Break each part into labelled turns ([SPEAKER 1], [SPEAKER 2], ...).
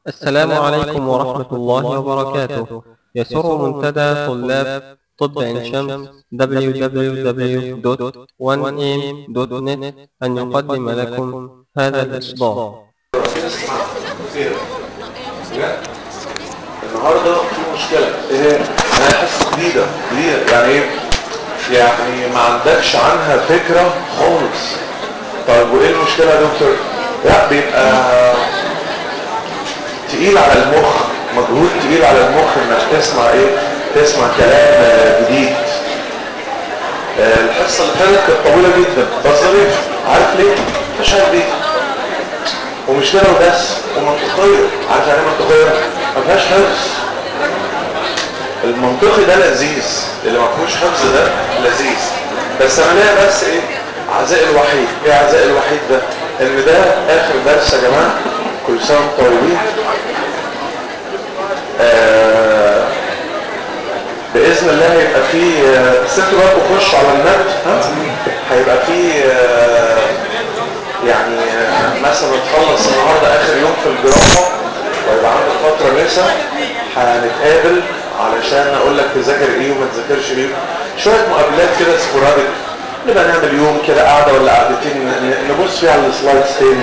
[SPEAKER 1] السلام عليكم ورحمة الله وبركاته يسر منتدى طلاب طب عين شمس www.1am.net أن يقدم لكم هذا الإصدار
[SPEAKER 2] النهارده في مشكله ايه هي؟ انا حاسس جديده جديده يعني ايه يعني ما عندكش عنها فكره خالص طيب وايه المشكله يا دكتور لا بيبقى تقيل على المخ مجهود تقيل على المخ انك تسمع ايه تسمع كلام آه، جديد آه، الحصه اللي فاتت كانت طويله جدا بس ظريف عارف ليه مش عارف ليه ومش كده وبس ومنطقيه عارف يعني ايه منطقيه ما فيهاش حفظ المنطقي ده لذيذ اللي ما فيهوش حفظ ده لذيذ بس انا ليا بس ايه عزاء الوحيد ايه عزاء الوحيد ده ان ده اخر درس يا جماعه كل سنه وانتم طيبين آه باذن الله هيبقى في آه، بس انتوا بقى تخشوا على النت ها هيبقى في آه يعني آه، مثلا تخلص النهارده اخر يوم في الجراحه ويبقى عندك فتره لسه هنتقابل علشان اقول لك تذاكر ايه وما تذاكرش ايه شويه مقابلات كده سبوراديك نبقى نعمل يوم كده قعده ولا قعدتين ن- نبص فيها على السلايدز تاني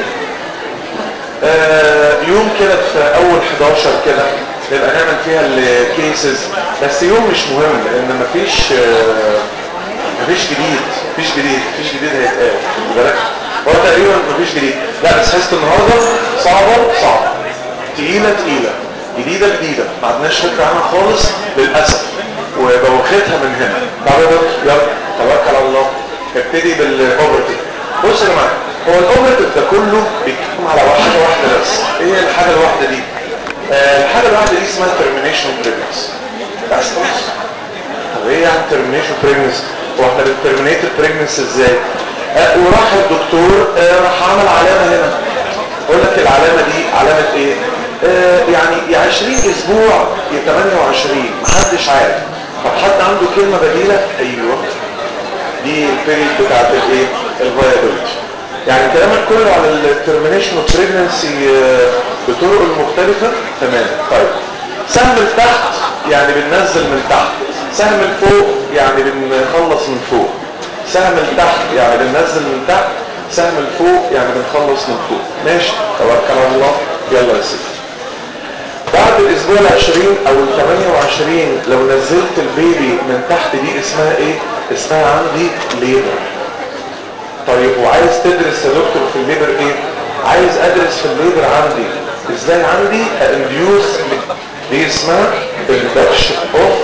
[SPEAKER 2] آه، يوم كده في اول 11 كده نبقى نعمل فيها الكيسز بس يوم مش مهم لان مفيش آه، مفيش جديد مفيش جديد مفيش جديد هيتقال خد بالك هو تقريبا مفيش جديد لا بس حصه النهارده صعبه صعبه تقيله تقيله جديده جديده ما عندناش فكره عنها خالص للاسف وبواخدها من هنا تعالوا يا دكتور يلا توكل على الله ابتدي بالاوبرتيف بص يا جماعه هو الاوبرتيف ده كله بيتكلم على حاجه واحده بس ايه هي الحاجه الواحده دي آه الحاجه الواحده دي اسمها termination pregnancy بس بص طب ايه يعني termination pregnancy هو احنا بنترمينيت البريجنسي ازاي آه وراح الدكتور آه راح عمل علامه هنا يقول لك العلامه دي علامه ايه آه يعني يا 20 اسبوع يا 28 محدش عارف طب حد عنده كلمه بديله ايوه دي البيريد بتاعت الايه الفايابيلتي يعني كلامك كله على الترمينيشن اوف بريجنسي بطرق المختلفه تمام طيب سهم لتحت يعني بننزل من تحت سهم لفوق يعني بنخلص من فوق سهم لتحت يعني بننزل من تحت سهم لفوق يعني بنخلص من فوق ماشي توكل على الله يلا يا سيدي بعد الاسبوع العشرين او ال 28 لو نزلت البيبي من تحت دي اسمها ايه اسمها عندي ليبر طيب وعايز تدرس يا دكتور في الليبر ايه عايز ادرس في الليبر عندي ازاي عندي انديوس دي اسمها induction اوف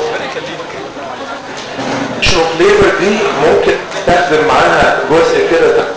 [SPEAKER 2] شوف ليبر دي ممكن تستخدم معاها جزء كده ده.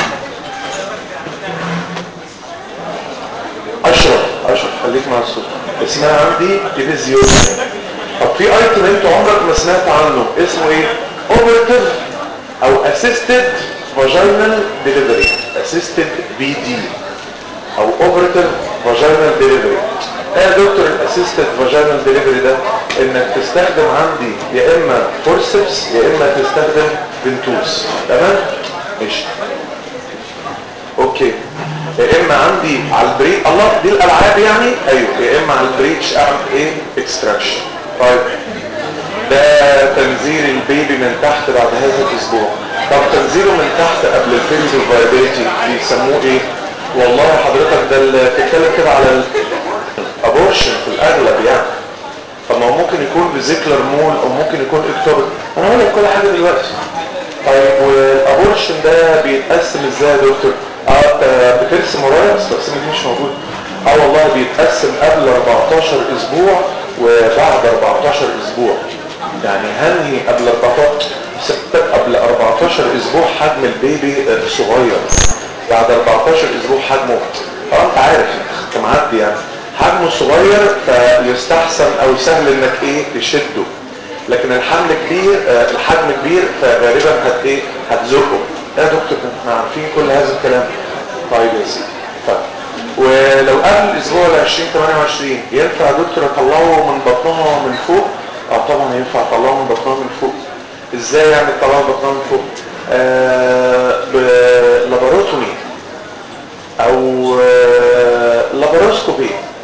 [SPEAKER 2] اشرف اشرف خليك مع الصوت اسمها عندي ديفيزيون طب في ايتم انت عمرك ما سمعت عنه اسمه ايه اوبرتيف او اسيستد فاجينال ديليفري اسيستد بي دي او اوبرتيف فاجينال ديليفري ايه يا دكتور الاسيستد فاجينال ديليفري ده انك تستخدم عندي يا اما فورسبس يا اما تستخدم بنتوس تمام ماشي اوكي يا اما عندي على البريد الله دي الالعاب يعني ايوه يا اما على البريتش اعمل ايه اكستراكشن طيب ده تنزيل البيبي من تحت بعد هذا الاسبوع طب تنزيله من تحت قبل الفيزيو فايبيليتي بيسموه ايه والله حضرتك ده اللي بتتكلم كده على الابورشن في الاغلب يعني طب ما هو ممكن يكون فيزيكلر مول او ممكن يكون اكتوبر انا هقول لك كل حاجه دلوقتي طيب والابورشن ده بيتقسم ازاي يا دكتور اه انت بترسم ورايا بس التقسيمه دي مش موجوده اه والله بيتقسم قبل 14 اسبوع وبعد 14 اسبوع يعني هنهي قبل 14 ستة قبل 14 اسبوع حجم البيبي آه، صغير بعد 14 اسبوع حجمه اه انت عارف انت معدي يعني حجمه صغير فيستحسن او سهل انك ايه تشده لكن الحمل كبير آه، الحجم كبير فغالبا هت ايه هتزقه يا دكتور احنا عارفين كل هذا الكلام طيب يا سيدي طيب ولو قبل الاسبوع ال 20 28 ينفع يا دكتور اطلعه من بطنها من فوق اه طبعا ينفع اطلعه من بطنها من فوق ازاي يعني اطلعه من بطنها من فوق آه بلاباروتومي او آه لاباروسكوبي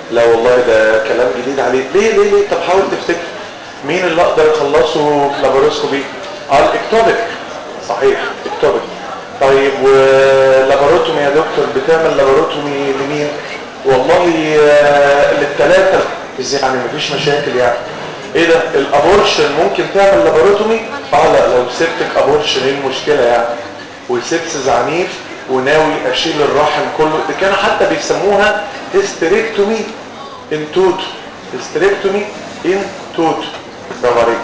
[SPEAKER 2] لا والله ده كلام جديد عليك ليه ليه ليه طب حاول تفتكر مين اللي اقدر اخلصه في لاباروسكوبي اه الاكتوبيك صحيح اكتوبيك طيب ولاباروتومي يا دكتور بتعمل لاباروتومي لمين والله للثلاثه ازاي يعني مفيش مشاكل يعني ايه ده الابورشن ممكن تعمل لاباروتومي اه لا لو سبتك ابورشن ايه المشكله يعني وسبسز عنيف وناوي اشيل الرحم كله ده كانوا حتى بيسموها هيستريكتومي ان توتو هيستريكتومي ان توتو برافو عليك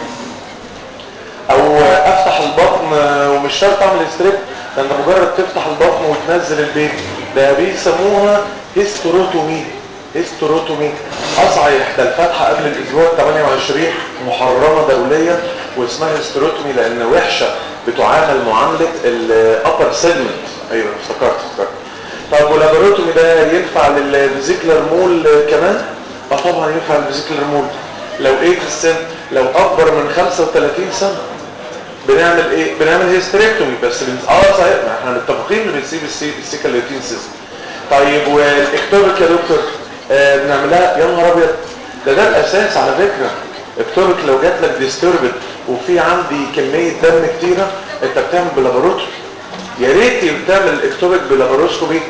[SPEAKER 2] او افتح البطن ومش شرط اعمل هيستريكت لان مجرد تفتح البطن وتنزل البيبي ده بيسموها هيستروتومي هيستروتومي اصحيح ده الفتحه قبل الاسبوع 28 محرمه دوليا واسمها هيستروتومي لان وحشه بتعامل معامله الابر سيجمنت ايوه افتكرت افتكرت طب واللاباروتومي ده ينفع للفيزيكلر مول كمان اه طبعا ينفع للفيزيكلر مول لو ايه في السن لو اكبر من 35 سنه بنعمل ايه بنعمل هيستريكتومي بس بن... اه صحيح ما احنا متفقين ان بنسيب السي السيكاليتين سيستم طيب والاكتوبيك يا دكتور آه بنعملها يا نهار ابيض ده ده الاساس على فكره اكتوبيك لو جات لك ديستربد وفي عندي كميه دم كتيره انت بتعمل بلاباروتومي يا ريت تعمل الاكتوبيك بلاباروسكوبي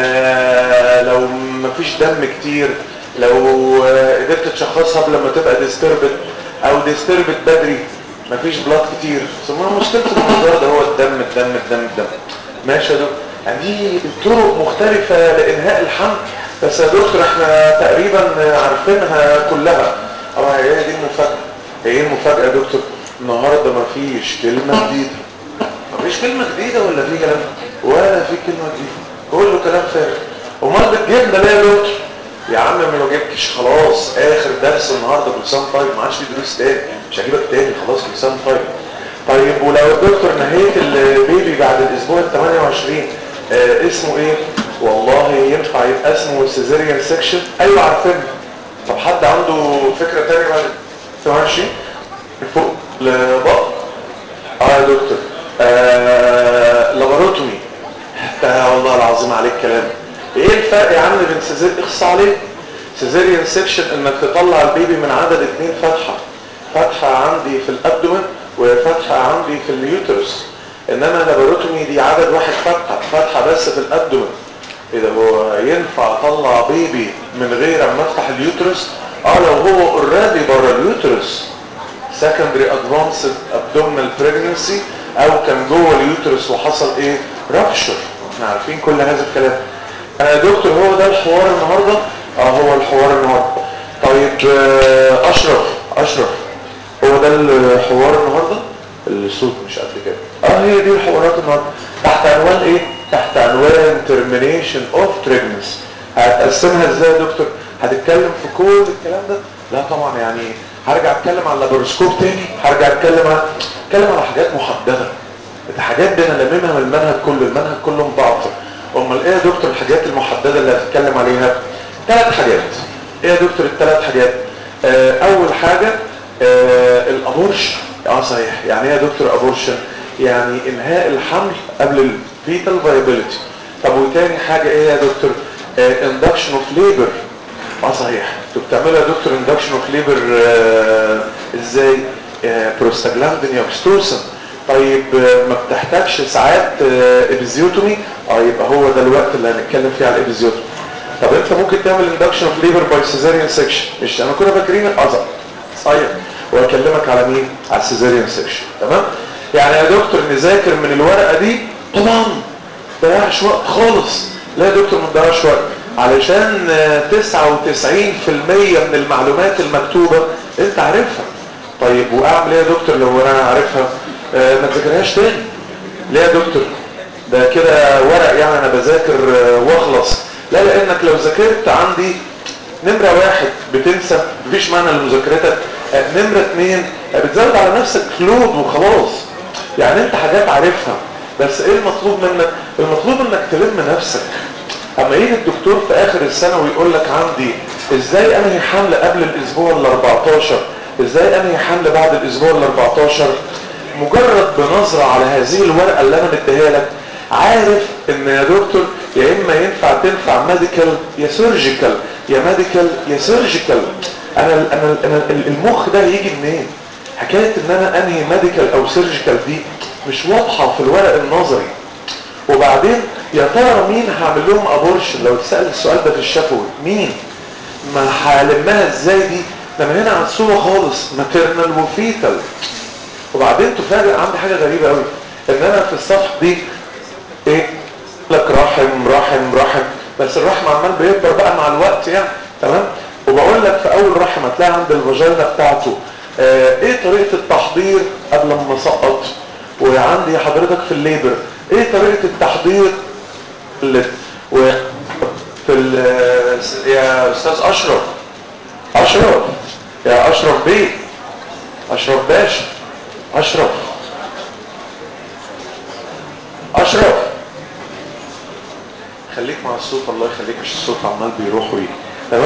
[SPEAKER 2] آه لو مفيش دم كتير لو آه قدرت تشخصها قبل ما تبقى ديستربد او ديستربد بدري مفيش بلاد كتير ثم مشكله الموضوع ده هو الدم الدم الدم الدم ماشي يا دكتور يعني دي طرق مختلفة لإنهاء الحمل بس يا دكتور احنا تقريبا عارفينها كلها اه هي دي المفاجأة هي ايه المفاجأة يا دكتور النهاردة مفيش كلمة جديدة مفيش كلمة جديدة ولا في كلام ولا في كلمة جديدة كله كلام فارغ امال بتجيبنا ليه يا دكتور يا عم ما جبتش خلاص اخر درس النهارده كل سنه طيب ما عادش في دروس تاني مش هجيبك تاني خلاص كل سنه طيب طيب ولو الدكتور نهيت البيبي بعد الاسبوع ال 28 آه اسمه ايه والله ينفع يبقى اسمه سيزيريان سيكشن ايوه عارفينه طب حد عنده فكره تانية بعد 28 فوق البطن اه يا دكتور آه لاباروتومي حتى والله العظيم عليك كلام ايه الفرق يا عم بين سيزير اخص عليك سيزيريان سيكشن انك تطلع البيبي من عدد اتنين فتحه فتحه عندي في الابدومن وفتحه عندي في اليوترس انما لاباروتومي دي عدد واحد فتحه فتحه بس في الابدومن اذا هو ينفع اطلع بيبي من غير اما افتح اليوترس اه لو هو اوريدي بره اليوترس secondary advanced abdominal pregnancy او كان جوه اليوترس وحصل ايه رابشر احنا عارفين كل هذا الكلام انا يا دكتور هو ده الحوار النهارده اه هو الحوار النهارده طيب آه اشرف اشرف هو ده الحوار النهارده الصوت مش قد كده اه هي دي الحوارات النهارده تحت عنوان ايه تحت عنوان termination of pregnancy هتقسمها ازاي يا دكتور هتتكلم في كل الكلام ده لا طبعا يعني هرجع اتكلم على اللابروسكوب تاني هرجع اتكلم على اتكلم على حاجات محدده حاجات بنلممها من المنهج كله المنهج كله مضاعف امال ايه يا دكتور الحاجات المحدده اللي هتتكلم عليها ثلاث حاجات ايه يا دكتور الثلاث حاجات آه اول حاجه آه الابورشن اه صحيح يعني ايه يا دكتور ابورشن يعني انهاء الحمل قبل الفيتال فايبيليتي طب وتاني حاجه ايه يا دكتور اندكشن اوف ليبر اه صحيح انتوا بتعملوا يا دكتور اندكشن اوف ليبر ازاي آه بروستاجلاندين اوكستوسن طيب ما بتحتاجش ساعات ابيزيوتومي اه يبقى هو ده الوقت اللي هنتكلم فيه على الابيزيوتومي طب انت ممكن تعمل اندكشن اوف ليبر باي سيزاريان سيكشن مش انا كنا فاكرين الازر صحيح واكلمك على مين على السيزاريان سيكشن تمام يعني يا دكتور نذاكر من الورقه دي طبعا ما تضيعش وقت خالص لا يا دكتور ما تضيعش وقت علشان 99% من المعلومات المكتوبه انت عارفها طيب واعمل ايه يا دكتور لو انا عارفها آه ما تذاكرهاش تاني ليه يا دكتور ده كده ورق يعني انا بذاكر آه واخلص لا لانك لو ذاكرت عندي نمرة واحد بتنسى مفيش معنى لمذاكرتك آه نمرة اتنين بتزود على نفسك لود وخلاص يعني انت حاجات عارفها بس ايه المطلوب منك المطلوب انك تلم نفسك اما يجي الدكتور في اخر السنة ويقول لك عندي ازاي انهي حمل قبل الاسبوع ال 14 ازاي انهي حمل بعد الاسبوع ال 14 مجرد بنظرة على هذه الورقة اللي انا مديها لك عارف ان يا دكتور يا اما ينفع تنفع ميديكال يا سيرجيكال يا ميديكال يا سيرجيكال انا انا انا المخ ده هيجي منين حكايه ان انا انهي ميديكال او سيرجيكال دي مش واضحه في الورق النظري وبعدين يا ترى مين هعمل لهم ابورشن لو اتسال السؤال ده في الشفوي مين ما هلمها ازاي دي ده من هنا على الصوره خالص ماتيرنال وفيتال وبعدين تفاجئ عندي حاجه غريبه قوي ان انا في الصفحه دي ايه لك رحم رحم رحم بس الرحم عمال بيكبر بقى مع الوقت يعني تمام وبقول لك في اول رحم هتلاقي عند الفاجينا بتاعته آه ايه طريقه التحضير قبل ما اسقط وعندي حضرتك في الليبر ايه طريقه التحضير اللي و في يا استاذ اشرف اشرف يا اشرف بيه اشرف باشا اشرف اشرف خليك مع الصوت الله يخليك مش الصوت عمال بيروح ويجي تمام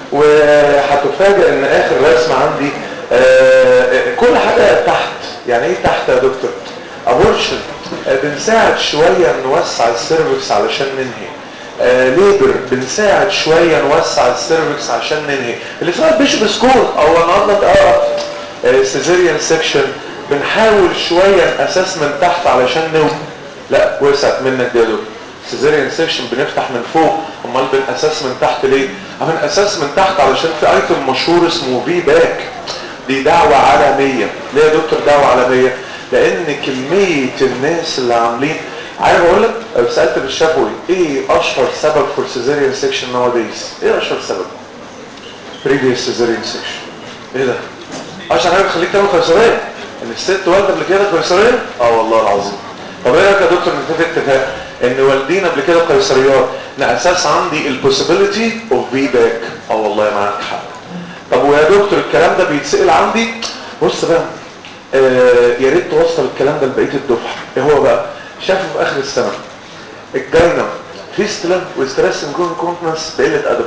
[SPEAKER 2] وهتفاجئ ان اخر رسمه عندي آه كل حاجه تحت يعني ايه تحت يا دكتور ابورشن آه بنساعد شويه نوسع السيرفكس علشان ننهي آه ليبر بنساعد شويه نوسع السيرفكس عشان ننهي اللي اسمها بيشوب سكور او النهارده اه سيزيريان سيكشن بنحاول شويه ناساس من تحت علشان نو لا وسعت منك دي يا دكتور سيزيريان سيكشن بنفتح من فوق امال بناساس من تحت ليه بناساس من تحت علشان في ايتم مشهور اسمه في باك دي دعوه عالميه ليه يا دكتور دعوه عالميه لان كميه الناس اللي عاملين عارف اقول لك لو سالت بالشفوي ايه اشهر سبب فور سيزيريان سيكشن ناو دايز ايه اشهر سبب بريفيوس سيزيريان سيكشن ايه ده اشهر حاجه تخليك تعمل قيصريه ان الست والده قبل كده قيصريه اه والله العظيم طب ايه رايك يا دكتور نتفق اتفاق ان والدين قبل كده قيصريات لاساس عندي البوسيبيليتي اوف في باك اه والله معاك حق طب ويا دكتور الكلام ده بيتسال عندي بص بقى آه يا ريت توصل الكلام ده لبقيه الدفعه ايه هو بقى شافه في اخر السنه الجاينا فيستلا وستريس انكون كونفنس بقله ادب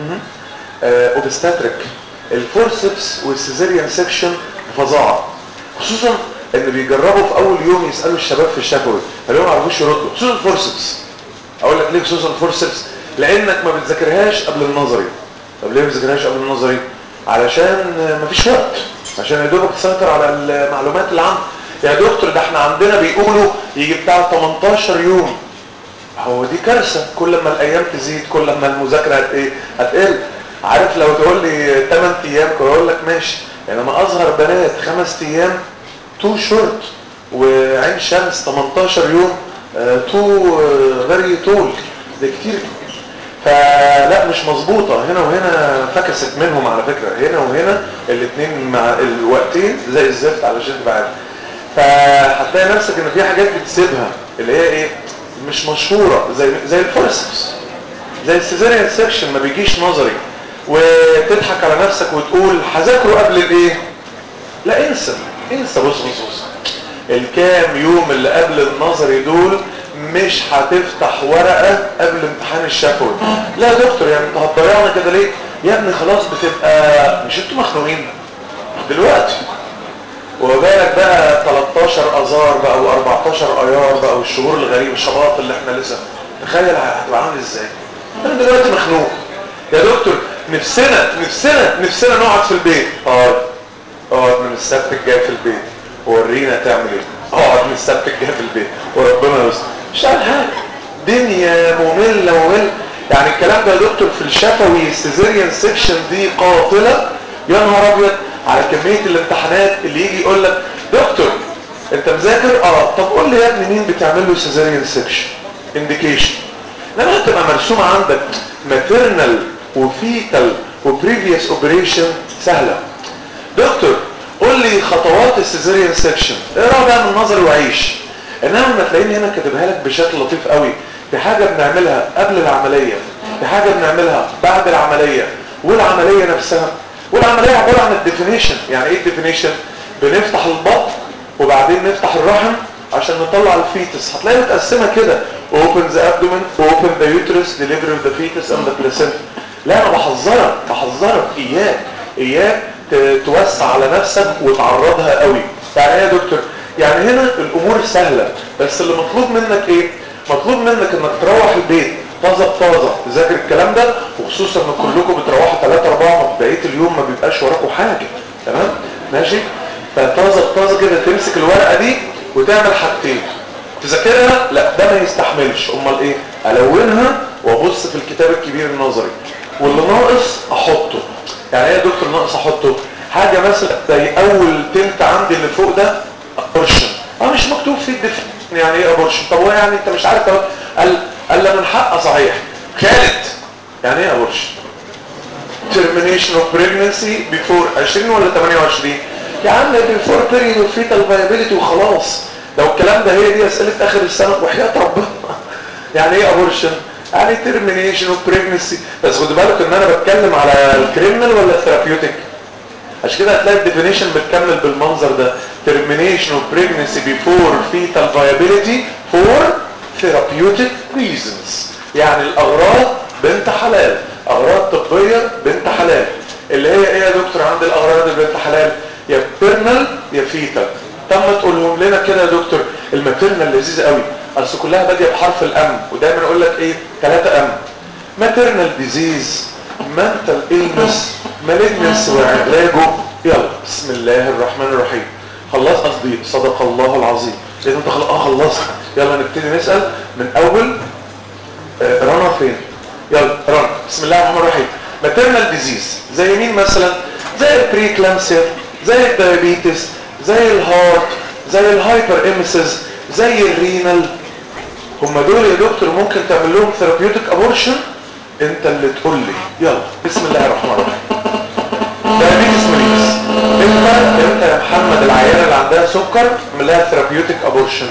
[SPEAKER 2] آه اوبستاتريك الفورسبس والسيزيريان سيكشن فظاعه خصوصا ان بيجربوا في اول يوم يسالوا الشباب في الشفوي فاليوم ما عرفوش يردوا خصوصا الفورسبس اقول لك ليه خصوصا الفورسبس لانك ما بتذاكرهاش قبل النظري طب ليه ما بتذاكرهاش قبل النظري علشان ما فيش وقت عشان يا دوبك تسيطر على المعلومات اللي عندك يا دكتور ده احنا عندنا بيقولوا يجي بتاع 18 يوم هو دي كارثه كل ما الايام تزيد كل ما المذاكره هت ايه هتقل عارف لو تقول لي 8 ايام كنت اقول لك ماشي انما اصغر بنات خمس ايام تو شورت وعين شمس 18 يوم تو فيري تول ده كتير فلا مش مظبوطه هنا وهنا فكست منهم على فكره هنا وهنا الاثنين مع الوقتين زي الزفت علشان تبقى عارف فهتلاقي نفسك ان في حاجات بتسيبها اللي هي ايه مش مشهوره زي زي الفورسبس زي السيزاريان سيكشن ما بيجيش نظري وتضحك على نفسك وتقول هذاكره قبل الايه لا انسى انسى بص بص بص الكام يوم اللي قبل النظري دول مش هتفتح ورقة قبل امتحان الشفوي لا يا دكتور يعني انت هتضيعنا كده ليه يا ابني خلاص بتبقى مش انتوا مخنوقين دلوقتي وبالك بقى 13 اذار بقى و14 ايار بقى والشهور الغريبه الشباط اللي احنا لسه تخيل هتبقى عامل ازاي انا دلوقتي مخنوق يا دكتور نفسنا نفسنا نفسنا نقعد في البيت اقعد اقعد من السبت الجاي في البيت ورينا تعمل ايه اقعد من السبت الجاي في البيت وربنا يستر مش عارف حاجه دنيا ممله ممله يعني الكلام ده يا دكتور في الشفوي السيزيريان سيكشن دي قاتله يا نهار ابيض على كميه الامتحانات اللي يجي يقول لك دكتور انت مذاكر اه طب قول لي يا ابني مين بتعمل له سيزيريان سيكشن انديكيشن لما تبقى مرسومه عندك ماتيرنال وفيتال وبريفيوس اوبريشن سهله دكتور قول لي خطوات السيزيريان سيكشن اقرا بقى من نظري وعيش انما لما تلاقيني هنا كاتبها لك بشكل لطيف قوي في حاجه بنعملها قبل العمليه في حاجه بنعملها بعد العمليه والعمليه نفسها والعمليه عباره عن الديفينيشن يعني ايه الديفينيشن بنفتح البطن وبعدين نفتح الرحم عشان نطلع الفيتس هتلاقي متقسمه كده open the abdomen open the uterus delivery of the fetus and the placenta لا انا بحذرك بحذرك اياك اياك توسع على نفسك وتعرضها قوي يعني ايه يا دكتور يعني هنا الامور سهله بس اللي مطلوب منك ايه مطلوب منك انك تروح البيت طازه بطازه تذاكر الكلام ده وخصوصا ان كلكم بتروحوا 3 4 بقيه اليوم ما بيبقاش وراكم حاجه تمام ماشي فطازه طازه كده تمسك الورقه دي وتعمل حاجتين تذاكرها لا ده ما يستحملش امال ايه الونها وابص في الكتاب الكبير النظري واللي ناقص احطه يعني ايه يا دكتور ناقص احطه حاجه مثلا زي اول تلت عندي اللي فوق ده ابورشن اه مش مكتوب فيه الدف يعني ايه ابورشن طب هو يعني انت مش عارف طب قال قال لا من حقه صحيح خالد يعني ايه ابورشن termination of pregnancy before 20 ولا 28 يا عم before period of fetal viability وخلاص لو الكلام ده هي دي اسئله اخر السنه وحياه ربنا يعني ايه ابورشن يعني termination of pregnancy بس خد بالك ان انا بتكلم على الكريمنال ولا الثيرابيوتيك عشان كده هتلاقي الديفينيشن بتكمل بالمنظر ده termination of pregnancy before fetal viability for therapeutic reasons يعني الاغراض بنت حلال اغراض طبيه بنت حلال اللي هي ايه يا دكتور عند الاغراض البنت حلال يا بيرنال يا فيتال طب ما تقولهم لنا كده يا دكتور الماتيرنال لذيذ قوي اصل كلها باديه بحرف الام ودايما اقول لك ايه ثلاثه ام ماتيرنال ديزيز منتال إلنس مالجنس وعلاجه يلا بسم الله الرحمن الرحيم خلاص قصدي صدق الله العظيم اذا انت خلاص اه خلصت يلا نبتدي نسال من اول آه رنا فين يلا رنا بسم الله الرحمن الرحيم ماتيرنال ديزيز زي مين مثلا زي البريكلامسيا زي الدايابيتس زي الهارت زي الهايبر امسز زي الرينال هم دول يا دكتور ممكن تعمل لهم ثيرابيوتيك ابورشن انت اللي تقول لي يلا بسم الله الرحمن الرحيم دايابيتس ميليتس انت انت يا محمد العيانه اللي عندها سكر اعمل لها ثيرابيوتيك ابورشن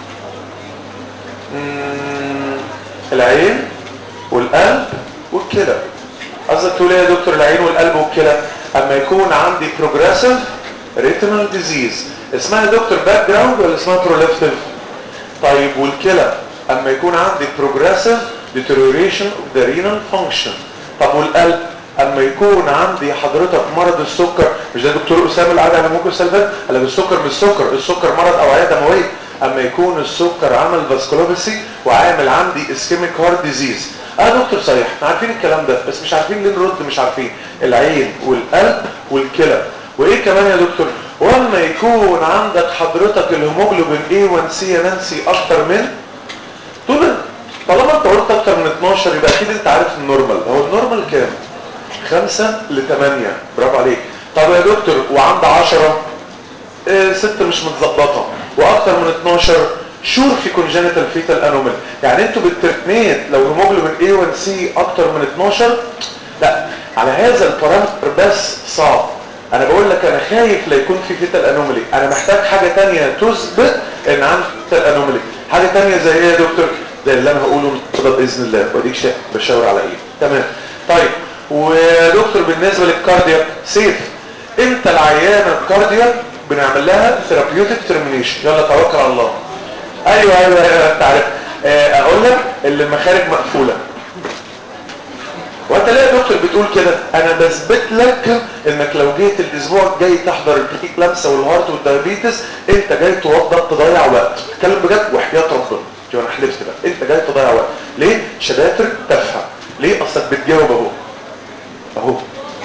[SPEAKER 2] العين والقلب والكلى قصدك تقول ايه يا دكتور العين والقلب والكلى اما يكون عندي بروجريسيف ريتينال ديزيز اسمها يا دكتور باك جراوند ولا اسمها بروليفتيف طيب والكلى اما يكون عندي progressive deterioration of the renal function طب والقلب اما يكون عندي حضرتك مرض السكر مش ده دكتور اسامه اللي قاعد على موجه السلفات قال لك السكر مش السكر السكر مرض اوعيه دمويه اما يكون السكر عمل فاسكولوباسي وعامل عندي اسكيميك هارت ديزيز اه دكتور صحيح احنا عارفين الكلام ده بس مش عارفين ليه نرد مش عارفين العين والقلب والكلى وايه كمان يا دكتور واما يكون عندك حضرتك الهيموجلوبين A1C يا نانسي اكتر من طول طالما انت قلت اكتر من 12 يبقى اكيد انت عارف النورمال هو النورمال كام 5 ل 8 برافو عليك طب يا دكتور وعند 10 اه ست مش متظبطه واكتر من 12 شور في كونجنتال فيتال انومال يعني انتوا بالترتميت لو هيموجلوبين A1C اكتر من 12 لا على هذا البارامتر بس صعب انا بقول لك انا خايف لا يكون في فيتال انومالي انا محتاج حاجه تانية تثبت ان عندي فيتال انومالي حاجه تانية زي ايه يا دكتور زي اللي انا هقوله النهارده باذن الله واديك شيء بشاور على ايه تمام طيب ودكتور بالنسبه للكاردياك سيف امتى العيانه الكاردياك بنعمل لها ثيرابيوتيك ترمينيشن يلا توكل على الله ايوه ايوه, أيوة انت عارف اقول لك اللي المخارج مقفوله وانت ليه يا دكتور بتقول كده انا بثبت لك انك لو جيت الاسبوع الجاي تحضر البريكلامسا والهارت والدايابيتس انت جاي توضب تضيع وقت اتكلم بجد وحياه ربنا شوف انا حلفت بقى انت جاي تضيع وقت ليه شباتر تفهم ليه اصلك بتجاوب اهو اهو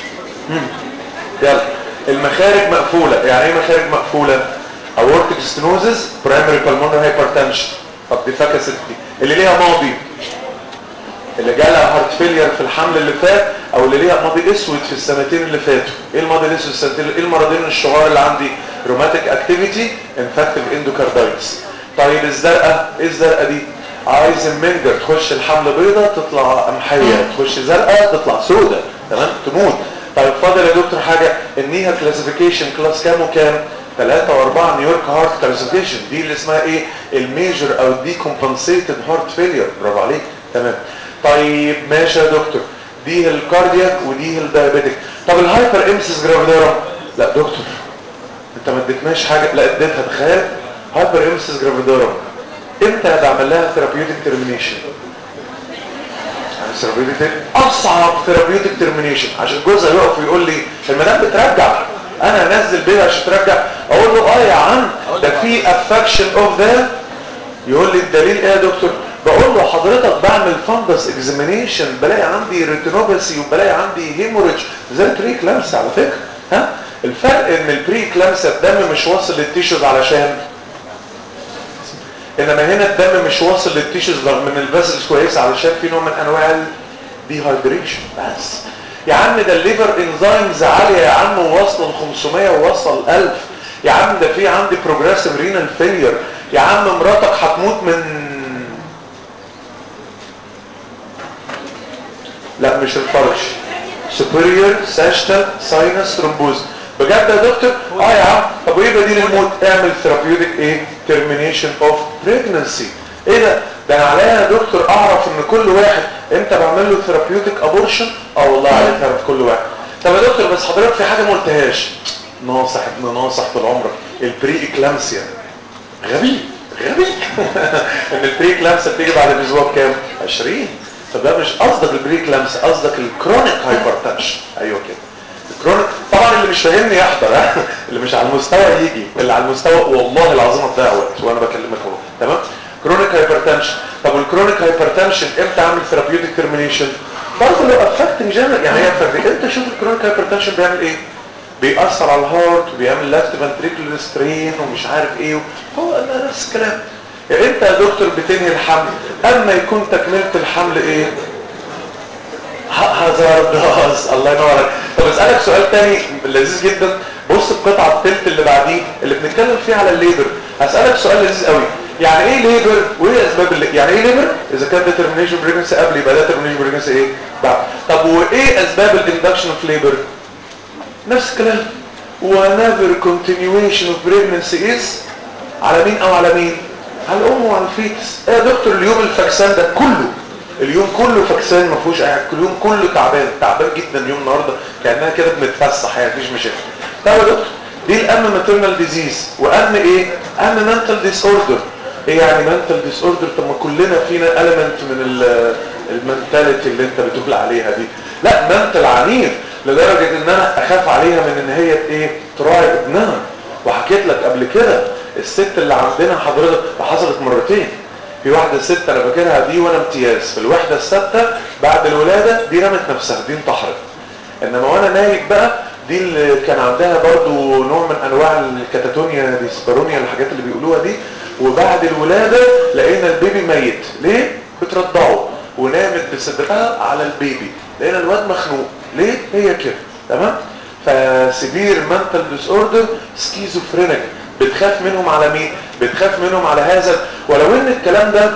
[SPEAKER 2] يلا المخارج مقفوله يعني ايه مخارج مقفوله اورتيك ستينوزس برايمري بالمونري هايبرتنشن طب دي فاكس اللي ليها ماضي اللي جالها هارت فيلير في الحمل اللي فات او اللي ليها ماضي اسود في السنتين اللي فاتوا ايه الماضي الاسود في السنتين ايه المرضين الشهار اللي عندي روماتيك اكتيفيتي انفكتيف اندوكاردايتس طيب الزرقاء ايه الزرقاء دي عايز المنجر تخش الحمل بيضة تطلع قمحية تخش زرقاء تطلع سودة تمام تموت طيب فاضل يا دكتور حاجة النيها كلاسيفيكيشن كلاس كام وكام 3 و4 نيويورك هارت كلاسيفيكيشن دي اللي اسمها ايه الميجر او دي كومبنسيتد هارت فيلير برافو عليك تمام طيب ماشي يا دكتور دي الكاردياك ودي الدايابيتك طب الهايبر امسيس جرافيديرم لا دكتور انت ما اديتناش حاجه لا اديتها تخيل هايبر امسيس جرافيديرم امتى هتعمل لها ثيرابيوتيك ترمينيشن ثيرابيوتيك اصعب ثيرابيوتيك ترمينيشن عشان جوزها يقف ويقول لي المدام بترجع انا هنزل بيها عشان ترجع اقول له اه يا عم ده في افكشن اوف ذا يقول لي الدليل ايه يا دكتور بقول له حضرتك بعمل فندس اكزامينيشن بلاقي عندي ريتينوباثي وبلاقي عندي هيموريدج زي البري كلامس على فكره ها الفرق ان البري كلامس الدم مش واصل للتيشوز علشان انما هنا الدم مش واصل للتيشوز رغم ان الفاسلز كويسه علشان في نوع من انواع الديهايدريشن بس يا عم ده الليفر انزيمز عاليه يا عم وواصله ل 500 ووصل 1000 يا عم ده في عندي بروجريسيف رينال فيلير يا عم مراتك هتموت من لا مش الفرش superior sagittal sinus thrombosis بجد يا دكتور اه يا عم طب وايه بديل الموت اعمل ثيرابيوتيك ايه termination of pregnancy ايه ده ده انا عليا يا دكتور اعرف ان كل واحد امتى بعمل له ثيرابيوتيك ابورشن اه والله عليك اعرف كل واحد طب يا دكتور بس حضرتك في حاجه ما قلتهاش ناصح ابن ناصح طول عمرك البري اكلامسيا غبي غبي ان البري كلامسيا بتيجي بعد الاسبوع كام 20 طب ده مش قصدك البري كلامسيا قصدك الكرونيك هايبرتنشن ايوه كده الكرونيك طبعا اللي مش فاهمني يحضر ها اللي مش على المستوى يجي اللي على المستوى والله العظيم هتضيع وقت وانا بكلمك اهو تمام كرونيك هايبرتنشن طب والكرونيك هايبرتنشن امتى اعمل ثيرابيوتيك ترمينيشن برضه لو افكتنج جنرال يعني هي افكتنج انت شوف الكرونيك هايبرتنشن بيعمل ايه بيأثر على الهارت وبيعمل لفت فنتريكولار سترين ومش عارف ايه هو نفس الكلام يعني انت يا دكتور بتنهي الحمل اما يكون تكملة الحمل ايه هازارداز الله ينور عليك طب اسالك سؤال تاني لذيذ جدا بص القطعه الثلث اللي بعديه اللي بنتكلم فيه على الليبر هسالك سؤال لذيذ قوي يعني ايه ليبر وايه اسباب اللي يعني ايه ليبر اذا كان ديترمينيشن بريجنسي قبل يبقى ديترمينيشن بريجنسي ايه بعد طب وايه اسباب الاندكشن اوف ليبر نفس الكلام whenever continuation of pregnancy is على مين او على مين على الام وعلى الفيتس ايه يا دكتور اليوم الفكسان ده كله اليوم كله فكسان ما فيهوش اي حاجه اليوم كله تعبان تعبان جدا اليوم النهارده كانها كده بنتفسح يعني مفيش مشاكل طب يا دكتور دي الام ماتيرنال ديزيز وام ايه ام منتال ديس اوردر ايه يعني منتال ديس اوردر طب ما كلنا فينا element من المنتاليتي اللي انت بتقول عليها دي لا منتال عنيف لدرجه ان انا اخاف عليها من ان هي ايه تراعي ابنها وحكيت لك قبل كده الست اللي عندنا حضرتك حصلت مرتين في واحدة ست انا فاكرها دي وانا امتياز في الوحدة السادسة بعد الولادة دي رمت نفسها دي انتحرت انما وانا نايم بقى دي اللي كان عندها برضو نوع من انواع الكاتاتونيا ديسبارونيا الحاجات اللي بيقولوها دي وبعد الولادة لقينا البيبي ميت ليه؟ بترضعه ونامت بصدرها على البيبي لقينا الواد مخنوق ليه؟ هي كده تمام؟ فسيفير منتال ديس اوردر سكيزوفرينيك بتخاف منهم على مين بتخاف منهم على هذا ولو ان الكلام ده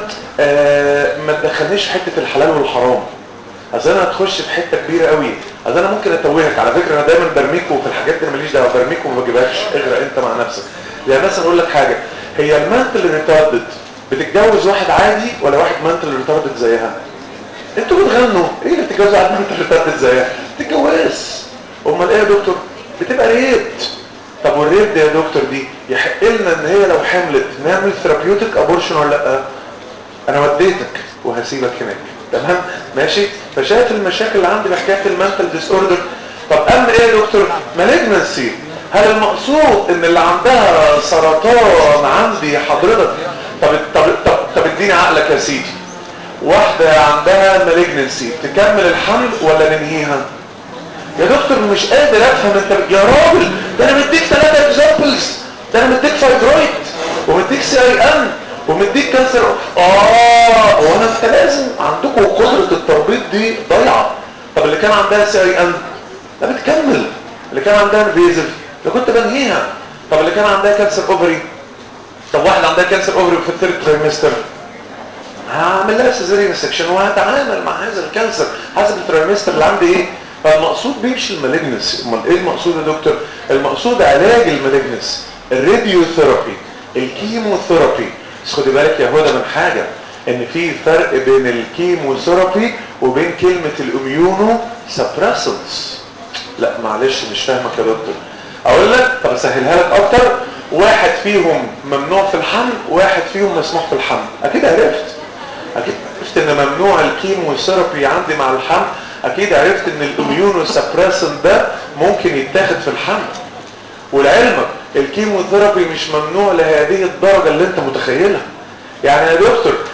[SPEAKER 2] آه ما تدخلنيش في حته الحلال والحرام اذا انا هتخش في حته كبيره قوي اذا انا ممكن اتوهك على فكره انا دايما برميكوا في الحاجات دي ماليش دعوه برميكوا وما بجيبهاش اغرق انت مع نفسك يعني مثلا اقول لك حاجه هي المانتل ريتاردد بتتجوز واحد عادي ولا واحد مانتل ريتاردد زيها انتوا بتغنوا ايه اللي بتتجوز واحد مانتل ريتاردد زيها تتجوز امال ايه يا دكتور بتبقى ريت طب والريب دي يا دكتور دي يحق لنا ان هي لو حملت نعمل ثيرابيوتيك ابورشن ولا لا انا وديتك وهسيبك هناك تمام ماشي فشايف المشاكل اللي عندي بحكايه المنتال ديس اوردر طب اما ايه يا دكتور مالجنسي هل المقصود ان اللي عندها سرطان عندي حضرتك طب طب طب, طب اديني عقلك يا سيدي واحده عندها مالجنسي تكمل الحمل ولا ننهيها يا دكتور مش قادر افهم انت يا راجل ده انا مديك ثلاثة اكزامبلز ده انا مديك فايبرويد ومديك سي اي ان ومديك كانسر اه وانا انت لازم عندكم قدرة التربيط دي ضايعة طب اللي كان عندها سي اي ان لا بتكمل اللي كان عندها انفيزيف اللي كنت بنهيها طب اللي كان عندها كانسر اوفري طب واحد عندها كانسر اوفري في الثيرد تريمستر هعمل لها سيزاريان سكشن وهتعامل مع هذا الكانسر حسب التريمستر اللي عندي ايه فالمقصود بيمشي المالجنس امال ايه المقصود يا دكتور المقصود علاج المالجنس الراديوثيرابي الكيموثيرابي بس خدي بالك يا هدى من حاجه ان في فرق بين الكيموثيرابي وبين كلمه الاميونو سبريسنس لا معلش مش فاهمك يا دكتور اقول لك طب اسهلها لك اكتر واحد فيهم ممنوع في الحمل واحد فيهم مسموح في الحمل اكيد عرفت اكيد عرفت ان ممنوع الكيموثيرابي عندي مع الحمل اكيد عرفت ان الاميونو سبريسنت ده ممكن يتاخد في الحمل ولعلمك الكيموثيرابي مش ممنوع لهذه الدرجة اللي انت متخيلها يعني يا دكتور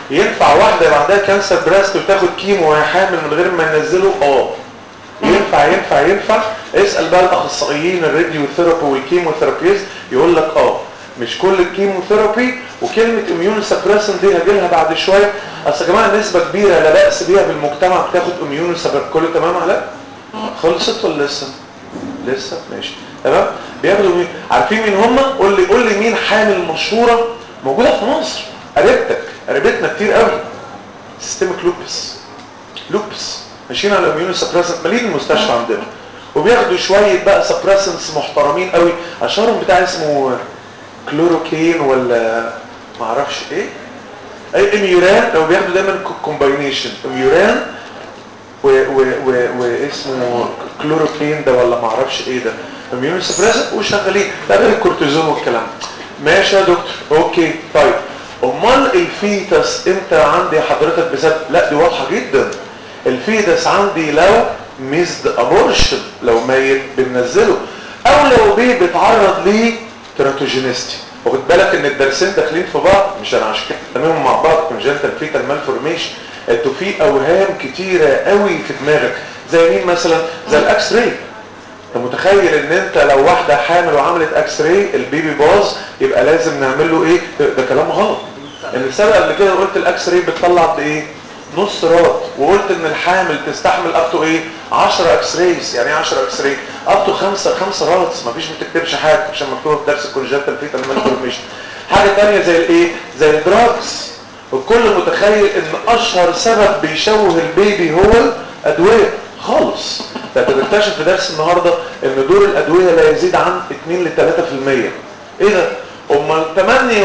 [SPEAKER 2] ينفع واحده يبقى عندها كانسر بريست وتاخد كيمو وهي حامل من غير ما ينزله اه ينفع ينفع ينفع اسال بقى الاخصائيين الراديو ثيرابي والكيموثيرابيست يقول لك اه مش كل الكيموثيرابي وكلمه اميون سبريسنت دي هجيلها بعد شويه اصل يا جماعه نسبه كبيره لا باس بيها بالمجتمع بتاخد اميون سبريسنت كله تمام علاء خلصت ولا لسه لسه ماشي تمام بياخدوا مين عارفين مين هم قول لي قول لي مين حامل مشهوره موجوده في مصر قريبتك قريبتنا كتير قوي سيستمك لوبس لوبس ماشيين على الاميون سبريسنت مالين المستشفى عندنا وبياخدوا شويه بقى سبريسنتس محترمين قوي اشهرهم بتاع اسمه كلوروكين ولا ما اعرفش ايه اي اميوران لو بياخدوا دايما كومباينيشن اميوران و و و واسمه كلوروكين ده ولا ما اعرفش ايه ده اميون سبريسنت وشغالين ده غير الكورتيزون والكلام ده ماشي يا دكتور اوكي طيب امال الفيتس امتى عندي حضرتك بسبب لا دي واضحه جدا الفيتس عندي لو ميزد ابورشن لو ميت بننزله او لو بيه بيتعرض ليه تراتوجينيستي واخد بالك ان الدرسين داخلين في بعض مش انا عشان كده تمام مع بعض كونجنتال فيتال مالفورميشن انتوا في اوهام كتيره قوي في دماغك زي مين مثلا زي الاكس راي انت متخيل ان انت لو واحده حامل وعملت اكس راي البيبي باظ يبقى لازم نعمل له ايه ده كلام غلط ان السبب قبل كده قلت الاكس راي بتطلع قد ايه نص رات وقلت ان الحامل تستحمل ابتو ايه 10 اكس رايز يعني ايه 10 اكس راي ابتو 5 5 راتس مفيش ما تكتبش حاجه عشان مكتوبه في درس الكونجنتال فيتال مالفورميشن حاجه ثانيه زي الايه زي الدراجز الكل متخيل ان اشهر سبب بيشوه البيبي هو الادويه خالص ده بنكتشف في درس النهارده ان دور الادويه لا يزيد عن 2 ل 3% ايه ده امال 98%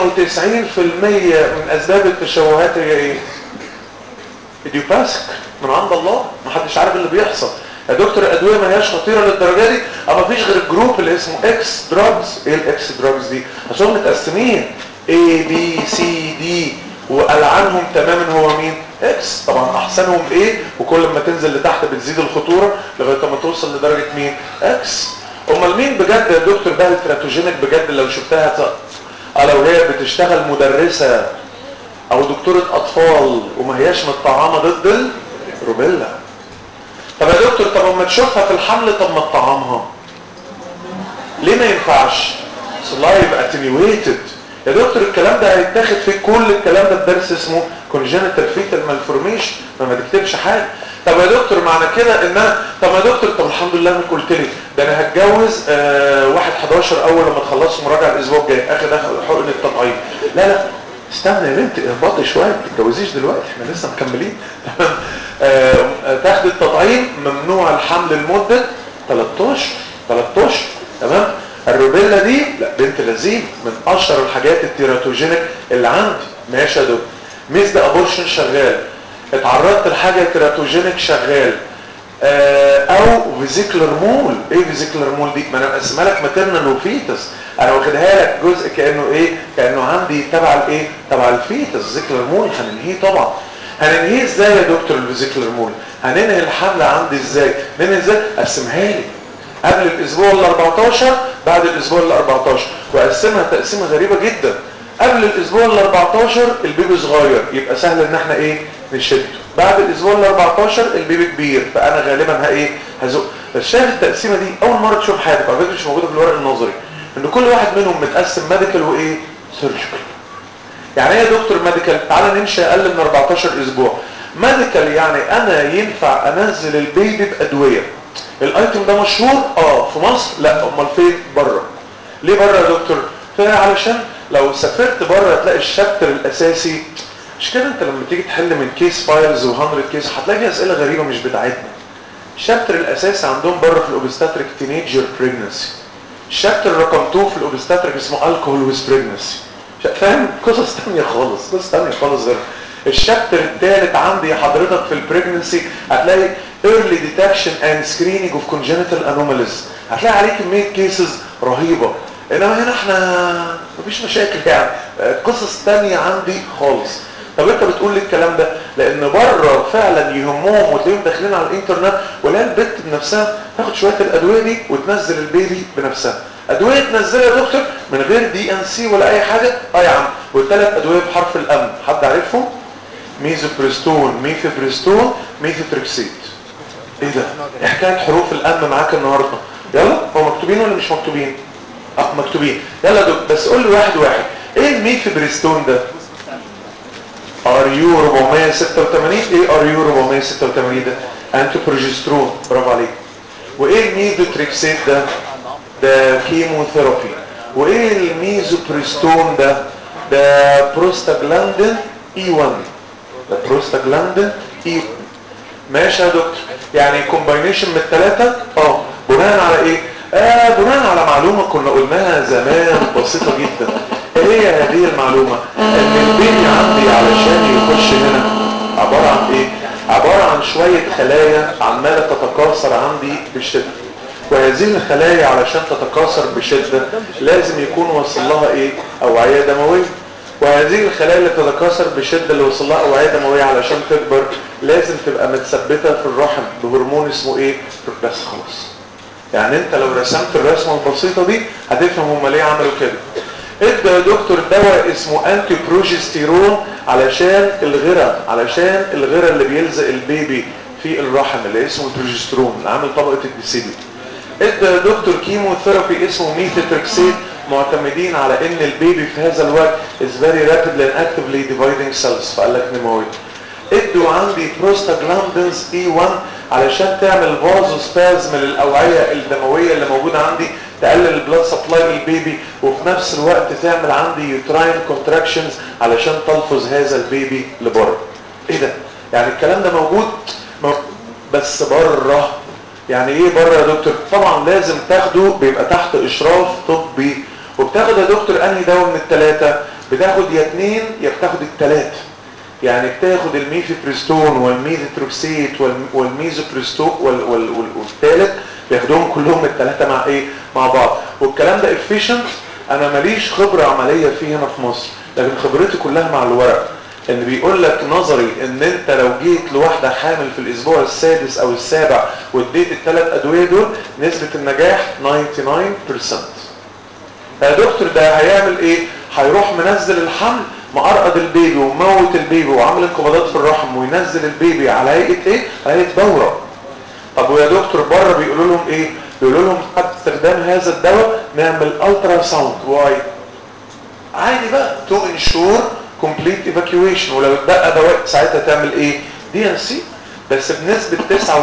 [SPEAKER 2] من اسباب التشوهات هي ايه ايديوباسك من عند الله محدش عارف اللي بيحصل يا دكتور الادويه ما هياش خطيره للدرجه دي اما فيش غير الجروب اللي اسمه اكس دراجز ايه الاكس دراجز دي عشان متقسمين A B C D والعنهم تماما هو مين اكس طبعا احسنهم ايه وكل ما تنزل لتحت بتزيد الخطوره لغايه ما توصل لدرجه مين اكس امال مين بجد يا دكتور بقى التراتوجينيك بجد لو شفتها اه لو هي بتشتغل مدرسه او دكتورة اطفال وما هياش متطعمه ضد الروبيلا طب يا دكتور طب اما تشوفها في الحمل طب ما تطعمها ليه ما ينفعش لا يبقى اتنيويتد يا دكتور الكلام ده هيتاخد في كل الكلام ده في درس اسمه كونجنتال فيتال مالفورميشن فما تكتبش حاجه طب يا دكتور معنى كده ان انا طب يا دكتور طب الحمد لله انك قلت لي ده انا هتجوز آه واحد 11 اول لما تخلصوا مراجعه الاسبوع الجاي اخد حقن التطعيم لا لا استنى يا بنت اهبطي شويه ما تتجوزيش دلوقتي احنا لسه مكملين تمام تاخد التطعيم ممنوع الحمل لمده 13 13 تمام الروبيلا دي لا بنت لذيذ من اشهر الحاجات التيراتوجينيك اللي عندي ماشي يا دكتور ميزد ابورشن شغال اتعرضت لحاجه تيراتوجينيك شغال او فيزيكلر مول ايه فيزيكلر مول دي ما انا مقسمها لك ماتيرنال وفيتس انا واخدها لك جزء كانه ايه كانه عندي تبع الايه تبع الفيتس فيزيكلر مول هننهيه طبعا هننهيه ازاي يا دكتور الفيزيكلر مول هننهي الحمله عندي ازاي ننهي ازاي قسمها لي قبل الاسبوع ال 14 بعد الاسبوع ال 14 واقسمها تقسيمه غريبه جدا قبل الاسبوع ال 14 البيبي صغير يبقى سهل ان احنا ايه نشده بعد الاسبوع ال 14 البيبي كبير فانا غالبا ها ايه هزق بس شايف التقسيمه دي اول مره تشوف حياتك على فكره مش موجوده في الورق النظري ان كل واحد منهم متقسم ميديكال وايه سيرجيكال يعني ايه يا دكتور ميديكال تعالى نمشي اقل من 14 اسبوع ميديكال يعني انا ينفع انزل البيبي بادويه الايتم ده مشهور اه في مصر لا امال فين بره ليه بره يا دكتور علشان لو سافرت بره هتلاقي الشابتر الاساسي مش كده انت لما تيجي تحل من كيس فايلز و100 كيس هتلاقي اسئله غريبه مش بتاعتنا الشابتر الاساسي عندهم بره في الاوبستاتريك تينيجر بريجنسي الشابتر رقم 2 في الاوبستاتريك اسمه الكحول ويز بريجنسي فاهم قصص ثانيه خالص قصص ثانيه خالص غير الشابتر الثالث عندي حضرتك في البريجنسي هتلاقي early detection and screening of congenital anomalies هتلاقي عليه كميه كيسز رهيبه انما هنا احنا مفيش مشاكل يعني قصص تانية عندي خالص طب انت بتقول لي الكلام ده لان بره فعلا يهمهم وتلاقيهم داخلين على الانترنت ولا البنت بنفسها تاخد شويه الادويه دي وتنزل البيبي بنفسها ادويه تنزلها يا دكتور من غير دي ان سي ولا اي حاجه اه يا عم والثلاث ادويه بحرف الام حد عارفهم ميزوبريستون ميثوبريستون ميثوتريكسيت ايه ده ايه حكايه حروف الام معاك النهارده يلا هو مكتوبين ولا مش مكتوبين اه مكتوبين يلا يا دكتور بس قول لي واحد واحد ايه الميثوبريستون ده ار يو 486 ايه ار يو 486 ده انتي بروجسترون برافو عليك وايه الميزوتريكسيت ده ده كيموثيرابي وايه الميزوبريستون ده ده بروستاجلاندين اي 1 ده بروستاجلاندين اي ماشي يا دكتور يعني كومباينيشن من الثلاثه اه بناء على ايه آه بناء على معلومه كنا قلناها زمان بسيطه جدا ايه هي هذه المعلومه ان البيبي عندي علشان يخش هنا عباره عن ايه عباره عن شويه خلايا عماله تتكاثر عندي بشده وهذه الخلايا علشان تتكاثر بشدة لازم يكون وصل لها ايه اوعية دموية وهذه الخلايا اللي تتكاثر بشدة اللي وصل لها اوعية دموية علشان تكبر لازم تبقى متثبتة في الرحم بهرمون اسمه ايه بس خلاص يعني انت لو رسمت الرسمة البسيطة دي هتفهم هما ليه عملوا كده ادى يا دكتور دواء اسمه انتي بروجستيرون علشان الغرة علشان الغرة اللي بيلزق البيبي في الرحم اللي اسمه البروجسترون اللي عامل طبقة الديسيبي ادى دكتور كيموثيرابي اسمه ميثوتريكسيت معتمدين على ان البيبي في هذا الوقت is very rapidly and actively dividing cells فقال لك نموي ادوا عندي بروستاجلاندينز اي 1 علشان تعمل فازو سبازم للاوعيه الدمويه اللي موجوده عندي تقلل البلاد سبلاي للبيبي وفي نفس الوقت تعمل عندي يوتراين كونتراكشنز علشان تلفظ هذا البيبي لبره ايه ده يعني الكلام ده موجود بس بره يعني ايه بره يا دكتور طبعا لازم تاخده بيبقى تحت اشراف طبي وبتاخد يا دكتور انهي دواء من الثلاثه بتاخد يا اثنين يا بتاخد الثلاثه يعني بتاخد الميفيبريستون والميثوتروكسيت والميزوبريستون وال وال وال والثالث بياخدوهم كلهم الثلاثه مع ايه مع بعض والكلام ده افيشنت انا ماليش خبره عمليه فيه هنا في مصر لكن خبرتي كلها مع الورق ان بيقول لك نظري ان انت لو جيت لواحده حامل في الاسبوع السادس او السابع واديت الثلاث ادويه دول نسبه النجاح 99% يا دكتور ده هيعمل ايه هيروح منزل الحمل مقرقد البيبي وموت البيبي وعامل انقباضات في الرحم وينزل البيبي على هيئه ايه هيئه دوره طب ويا دكتور بره بيقولوا لهم ايه بيقولوا لهم بعد استخدام هذا الدواء نعمل الترا ساوند واي عادي بقى تو انشور كومبليت ايفاكيويشن ولو اتبقى دواء ساعتها تعمل ايه دي ان سي بس بنسبة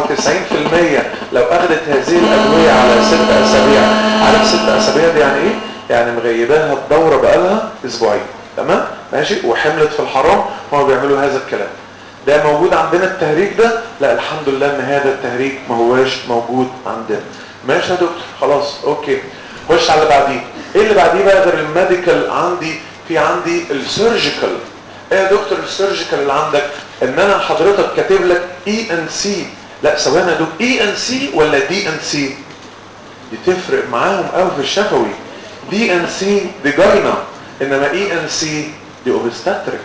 [SPEAKER 2] 99% لو اخدت هذه الادوية على ست اسابيع على ست اسابيع دي يعني ايه يعني مغيباها الدورة بقالها اسبوعين تمام ماشي وحملت في الحرام هما بيعملوا هذا الكلام ده موجود عندنا التهريج ده لا الحمد لله ان هذا التهريج ما هواش موجود عندنا ماشي يا دكتور خلاص اوكي خش على اللي بعديه ايه اللي بعديه بقى غير الميديكال عندي في عندي السيرجيكال ايه يا دكتور السيرجيكال اللي عندك ان انا حضرتك كاتب لك اي ان سي لا ثواني يا دكتور اي ان سي ولا دي ان سي دي تفرق معاهم قوي في الشفوي دي ان سي دي جاينا انما اي ان سي دي اوبستاتريك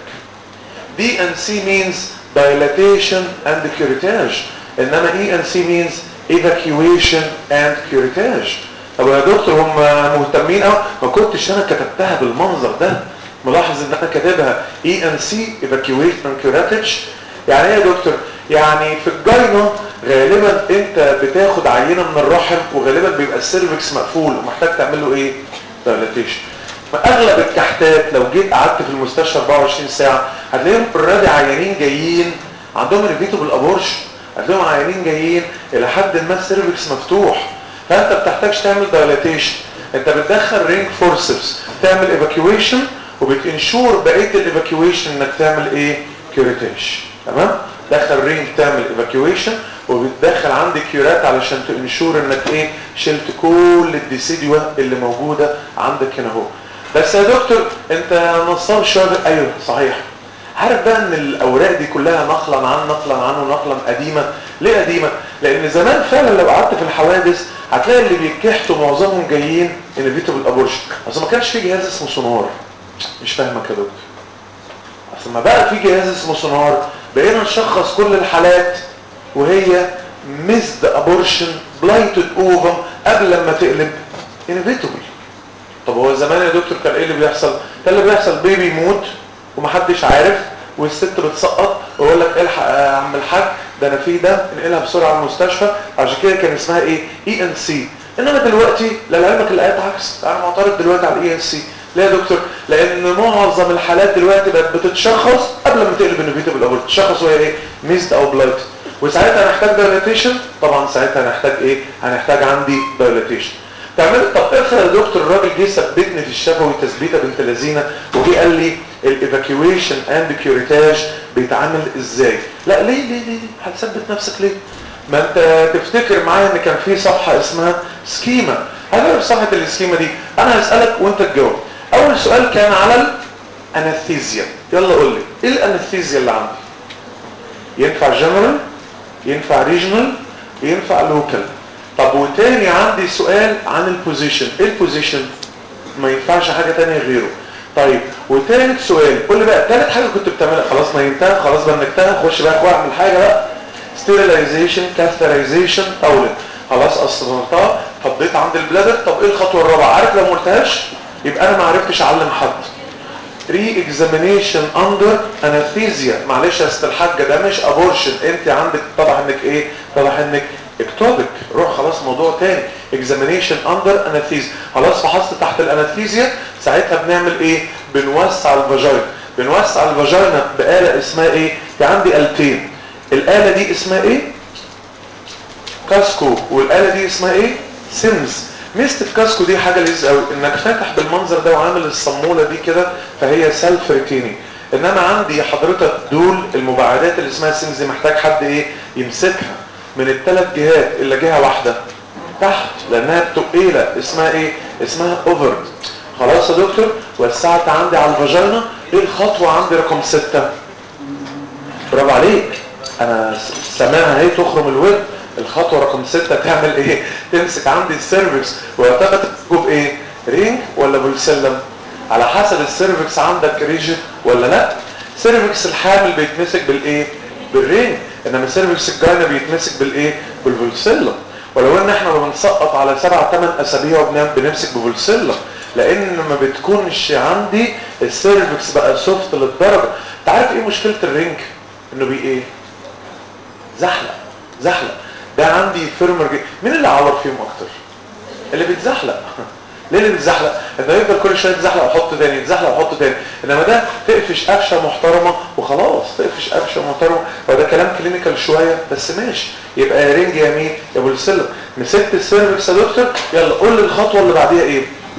[SPEAKER 2] دي ان سي means dilatation and curettage انما اي ان سي means evacuation and curettage طب يا دكتور هم مهتمين قوي ما كنتش انا كتبتها بالمنظر ده ملاحظ ان انا كاتبها اي ان سي evacuation and curettage يعني ايه يا دكتور يعني في الجاينة غالبا انت بتاخد عينة من الرحم وغالبا بيبقى السيرفكس مقفول ومحتاج تعمل له ايه دايلاتيشن فاغلب الكحتات لو جيت قعدت في المستشفى 24 ساعة هتلاقيهم اوريدي عيانين جايين عندهم ريفيتو بالابورش هتلاقيهم عيانين جايين الى حد ما السيرفكس مفتوح فانت بتحتاجش تعمل دايلاتيشن انت بتدخل رينج فورسبس تعمل ايفاكيويشن وبتنشور بقيه الايفاكيويشن انك تعمل ايه كيوريتيش تمام دخل رينج تعمل ايفاكيويشن وبتدخل عندك كيورات علشان تنشور انك ايه شلت كل الديسيديوا اللي موجوده عندك هنا اهو بس يا دكتور انت نصاب شويه ايوه صحيح عارف بقى ان الاوراق دي كلها نقلا عن نقلا عنه نقلا قديمه ليه قديمه لان زمان فعلا لو قعدت في الحوادث هتلاقي اللي بيتكحتوا معظمهم جايين انفيتابل ابورشن اصل ما كانش في جهاز اسمه سونار مش فاهمك يا دكتور اصل ما بقى في جهاز اسمه سونار بقينا نشخص كل الحالات وهي ميزد ابورشن بلايتد اوفم قبل لما تقلب انفيتابل طب هو زمان يا دكتور كان ايه اللي بيحصل كان اللي بيحصل بيبي يموت ومحدش عارف والست بتسقط ويقول لك الحق يا عم الحاج ده انا في ده انقلها بسرعه على المستشفى عشان كده كان اسمها ايه اي ان سي انما دلوقتي لعلمك الايات عكس انا معترض دلوقتي على الاي ان سي ليه يا دكتور لان معظم الحالات دلوقتي بقت بتتشخص قبل ما تقلب انوفيتابل ابورت تشخص وهي ايه ميزد او بلايت وساعتها هنحتاج دايلاتيشن طبعا ساعتها هنحتاج ايه هنحتاج عندي دايلاتيشن تعمل طب افرض يا دكتور الراجل جه ثبتني في الشفوي تثبيته بنت لذينه وجه قال لي الايفاكيويشن اند كيوريتاج بيتعمل ازاي لا ليه ليه ليه, ليه؟ هتثبت نفسك ليه ما انت تفتكر معايا ان كان في صفحه اسمها سكيما هنعرف صفحه السكيما دي انا هسالك وانت تجاوب اول سؤال كان على الانستيزيا يلا قول لي ايه الانستيزيا اللي عندي ينفع جنرال ينفع ريجنال ينفع لوكال طب وتاني عندي سؤال عن البوزيشن ايه البوزيشن ما ينفعش حاجه تانية غيره طيب وتالت سؤال قول لي بقى تالت حاجه كنت بتعملها خلاص نيمتها خلاص بنكتها خش بقى اخويا اعمل حاجه بقى ستيرلايزيشن كاثرايزيشن طاوله خلاص اصطدمتها فضيت عند البلادر طب ايه الخطوه الرابعه عارف لو ما قلتهاش يبقى انا ما عرفتش اعلم حد ري اكزامينيشن اندر انستيزيا معلش يا ست الحاجه ده مش ابورشن انت عندك طبعا انك ايه طبعا انك اكتوبك روح خلاص موضوع تاني اكزامينيشن اندر انستيزيا خلاص فحصت تحت الانستيزيا ساعتها بنعمل ايه بنوسع الفاجينا بنوسع الفاجينا بآلة اسمها ايه في عندي آلتين الآلة دي اسمها ايه كاسكو والآلة دي اسمها ايه سيمز ميزه الكاسكو دي حاجه لذيذه قوي انك فاتح بالمنظر ده وعامل الصموله دي كده فهي سيلف ريتيننج انما عندي حضرتك دول المباعدات اللي اسمها سيمز دي محتاج حد ايه يمسكها من الثلاث جهات الا جهه واحده تحت لانها بتقيله اسمها ايه اسمها اوفرد خلاص يا دكتور وسعت عندي على الفاجينا ايه الخطوه عندي رقم ستة برافو عليك انا سامعها اهي تخرم الود الخطوة رقم ستة تعمل ايه تمسك عندي السيرفكس ويعتقد تجيب ايه رينج ولا بولسلم على حسب السيرفكس عندك ريجيد ولا لا سيرفكس الحامل بيتمسك بالايه بالرينج انما السيرفكس الجاينا بيتمسك بالايه بالبولسلم ولو ان احنا ما بنسقط على سبع ثمان اسابيع وبنمسك ببولسلم لان ما بتكونش عندي السيرفكس بقى سوفت للدرجه انت عارف ايه مشكله الرينج انه بي ايه زحلق زحلق ده عندي فيرمر جي. مين اللي عور فيهم اكتر اللي بيتزحلق ليه اللي بيتزحلق انه يفضل كل شويه يتزحلق ويحط تاني يتزحلق ويحط تاني انما ده تقفش قفشه محترمه وخلاص تقفش قفشه محترمه وده كلام كلينيكال شويه بس ماشي يبقى يا رينج يا مين يا ابو السلم مسكت السيرفكس يا دكتور يلا قول لي الخطوه اللي بعديها ايه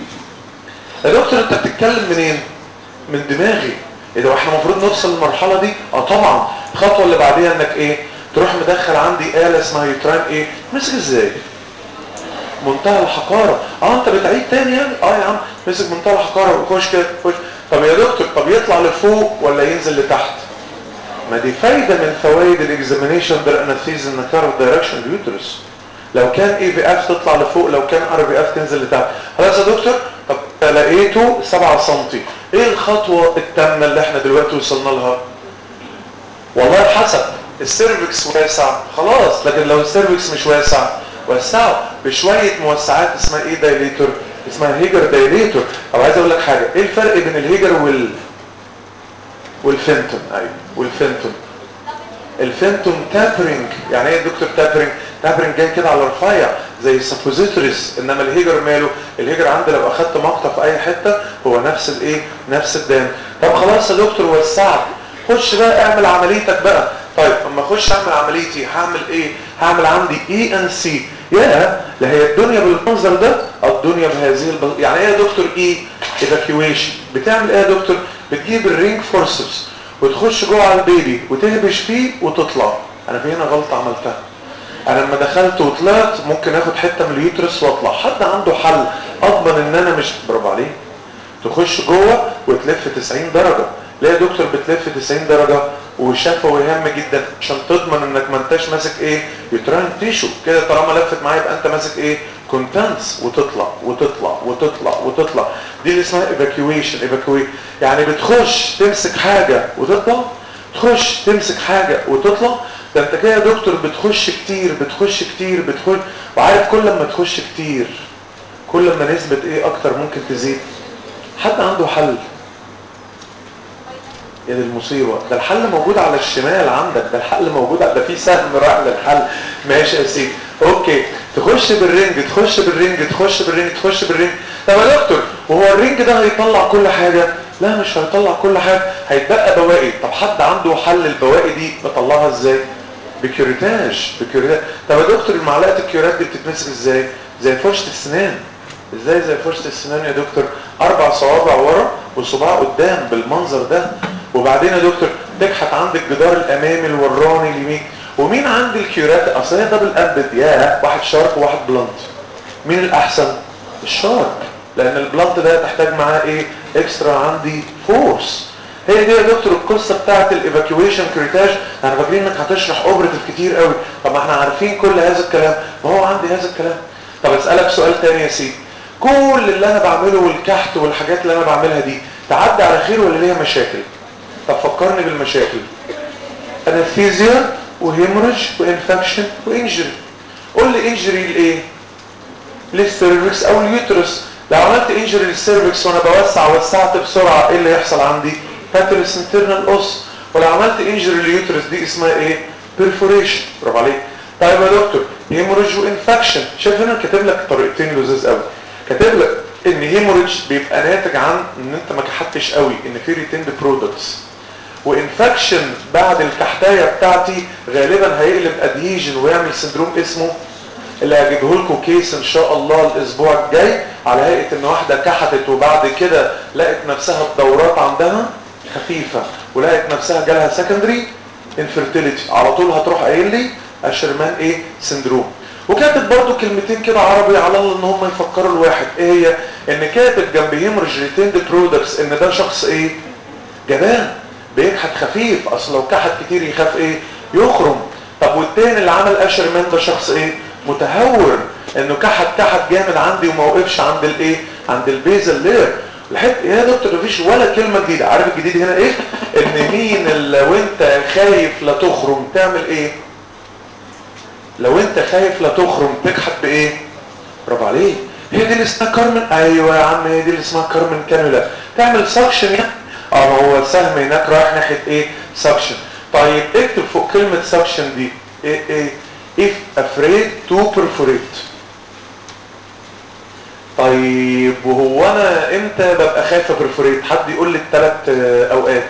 [SPEAKER 2] يا دكتور انت بتتكلم منين من دماغي ايه ده واحنا المفروض نوصل للمرحله دي اه طبعا الخطوه اللي بعديها انك ايه تروح مدخل عندي آلة اسمها يوتراين ايه مسك ازاي منتهى الحقارة اه انت بتعيد تاني يعني اه يا عم مسك منتهى الحقارة وخش كده خش طب يا دكتور طب يطلع لفوق ولا ينزل لتحت ما دي فايدة من فوائد الاكزامينيشن در انستيز ان تعرف دايركشن اليوترس لو كان اي في اف تطلع لفوق لو كان ار في اف تنزل لتحت خلاص يا دكتور طب لقيته 7 سم ايه الخطوة التامة اللي احنا دلوقتي وصلنا لها والله حسب السيرفكس واسع خلاص لكن لو السيرفكس مش واسع وسعه بشوية موسعات اسمها ايه دايليتور اسمها هيجر دايليتور طب عايز اقول لك حاجة ايه الفرق بين الهيجر وال والفنتون ايوه والفنتون الفنتون تابرينج يعني ايه دكتور تابرينج تابرينج جاي كده على رفيع زي السبوزيتوريس انما الهيجر ماله الهيجر عندي لو اخدت مقطع في اي حته هو نفس الايه نفس الدم طب خلاص يا دكتور وسعت خش بقى اعمل عمليتك بقى طيب اما اخش اعمل عمليتي هعمل ايه هعمل عندي اي ان سي يا لا هي الدنيا بالمنظر ده الدنيا بهذه الب... يعني ايه يا دكتور ايه ايفاكيويشن بتعمل ايه يا دكتور بتجيب الرينج فورسبس وتخش جوه على البيبي وتهبش فيه وتطلع انا في هنا غلطه عملتها انا لما دخلت وطلعت ممكن اخد حته من اليوترس واطلع حد عنده حل اضمن ان انا مش برافو عليه تخش جوه وتلف 90 درجه ليه يا دكتور بتلف 90 درجه وشفوي هام جدا عشان تضمن انك ما انتش ماسك ايه يوتراين تيشو كده طالما لفت معايا يبقى انت ماسك ايه كونتنس وتطلع وتطلع وتطلع وتطلع دي اللي اسمها ايفاكيويشن ايفاكيوي يعني بتخش تمسك حاجه وتطلع تخش تمسك حاجه وتطلع ده انت كده يا دكتور بتخش كتير بتخش كتير بتخش وعارف كل ما تخش كتير كل ما نسبه ايه اكتر ممكن تزيد حد عنده حل يا دي المصيبه ده الحل موجود على الشمال عندك ده الحل موجود ده في سهم رايح للحل ماشي يا سيدي اوكي تخش بالرنج تخش بالرنج تخش بالرنج تخش بالرنج طب يا دكتور وهو الرنج ده هيطلع كل حاجه لا مش هيطلع كل حاجه هيتبقى بواقي طب حد عنده حل البواقي دي بطلعها ازاي بكيوريتاج بكيوريتاج طب يا دكتور المعلقه الكيورات دي بتتمسك ازاي زي فرشه السنان ازاي زي فرشه السنان يا دكتور اربع صوابع ورا وصباع قدام بالمنظر ده وبعدين يا دكتور تكحت عند الجدار الامامي الوراني اليمين ومين عندي الكيورات اصل هي دبل اندد يا واحد شارب وواحد بلانت مين الاحسن الشارب لان البلانت ده تحتاج معاه ايه اكسترا عندي فورس هي دي يا دكتور القصه بتاعت الايفاكيويشن كريتاج انا فاكرين انك هتشرح اوبريتيف كتير قوي طب ما احنا عارفين كل هذا الكلام ما هو عندي هذا الكلام طب اسالك سؤال تاني يا سيدي كل اللي انا بعمله والكحت والحاجات اللي انا بعملها دي تعدي على خير ولا ليها مشاكل طب فكرني بالمشاكل انستيزيا وهيموريج وانفكشن وانجري قول لي انجري لايه للسيرفكس او اليوترس لو عملت انجري للسيرفكس وانا بوسع وسعت بسرعه ايه اللي يحصل عندي باترس انترنال اوس ولو عملت انجري لليوترس دي اسمها ايه بيرفوريشن برافو عليك طيب يا دكتور هيموريج وانفكشن شايف هنا كاتب لك طريقتين لذيذ قوي كاتب لك ان هيموريج بيبقى ناتج عن ان انت ما كحتش قوي ان في ريتيند برودكتس وانفكشن بعد الكحتايه بتاعتي غالبا هيقلب ادهيجن ويعمل سندروم اسمه اللي هجيبه لكم كيس ان شاء الله الاسبوع الجاي على هيئه ان واحده كحتت وبعد كده لقت نفسها الدورات عندها خفيفه ولقت نفسها جالها سكندري انفيرتيليتي على طول هتروح قايل لي اشرمان ايه سندروم وكاتب برضو كلمتين كده عربي على الله ان هم يفكروا الواحد ايه هي ان كاتب جنب هيموريج ريتيند برودكتس ان ده شخص ايه جبان بيكحت خفيف اصل لو كحت كتير يخاف ايه يخرم طب والتاني اللي عمل اشرمان ده شخص ايه متهور انه كحت كحت جامد عندي وما وقفش عند الايه عند البيزل لير الحته يا دكتور مفيش ولا كلمه جديده عارف الجديد هنا ايه ان مين لو انت خايف لا تخرم تعمل ايه لو انت خايف لا تخرم تكحت بايه برافو عليك هي دي اللي اسمها كارمن ايوه يا عم هي دي اللي اسمها كارمن كانولا تعمل سكشن يعني اه ما هو السهم هناك رايح ناحيه ايه سكشن طيب اكتب فوق كلمه سكشن دي ايه ايه if afraid to perforate طيب وهو انا امتى ببقى خايف ابرفوريت حد يقول لي الثلاث اوقات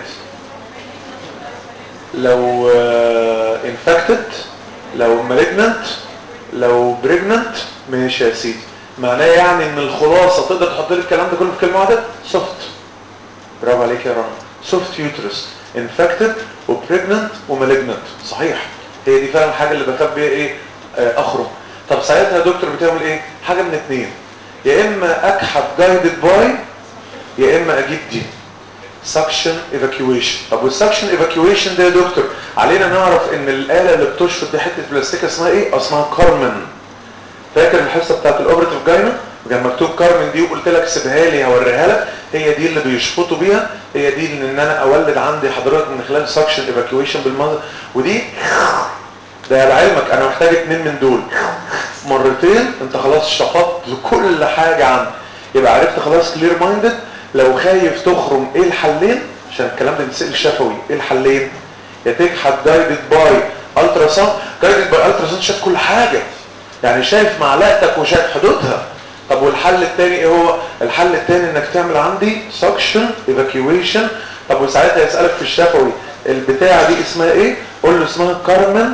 [SPEAKER 2] لو انفكتد لو مالجننت لو بريجننت ماشي يا سيدي معناه يعني ان الخلاصه تقدر تحط لي الكلام ده كله في كلمه واحده سوفت برافو عليك يا رنا سوفت يوترس انفكتد وبريجننت ومالجننت صحيح هي دي فعلا الحاجه اللي بخاف بيها ايه آه اخرج طب ساعتها يا دكتور بتعمل ايه حاجه من اتنين يا اما اكحت جايدد باي يا اما اجيب دي سكشن ايفاكيويشن طب والسكشن ايفاكيويشن ده يا دكتور علينا نعرف ان الاله اللي بتشفط دي حته بلاستيكه اسمها ايه اسمها كارمن فاكر الحصه بتاعت الاوبريتيف جاينا كان مكتوب كارمن دي وقلت لك سيبها لي هوريها لك هي دي اللي بيشفطوا بيها هي دي ان انا اولد عندي حضرتك من خلال سكشن ايفاكيويشن بالمنظر ودي ده لعلمك انا محتاج اتنين من دول مرتين انت خلاص شفطت كل حاجه عندي يبقى عرفت خلاص كلير مايندد لو خايف تخرم ايه الحلين عشان الكلام ده بيتسال شفوي ايه الحلين يا تكحت جايدد باي الترا ساوند جايدد باي الترا ساوند شايف كل حاجه يعني شايف معلقتك وشايف حدودها طب والحل الثاني ايه هو الحل الثاني انك تعمل عندي سكشن ايفاكيويشن طب وساعتها يسالك في الشفوي البتاعه دي اسمها ايه قول له اسمها كارمن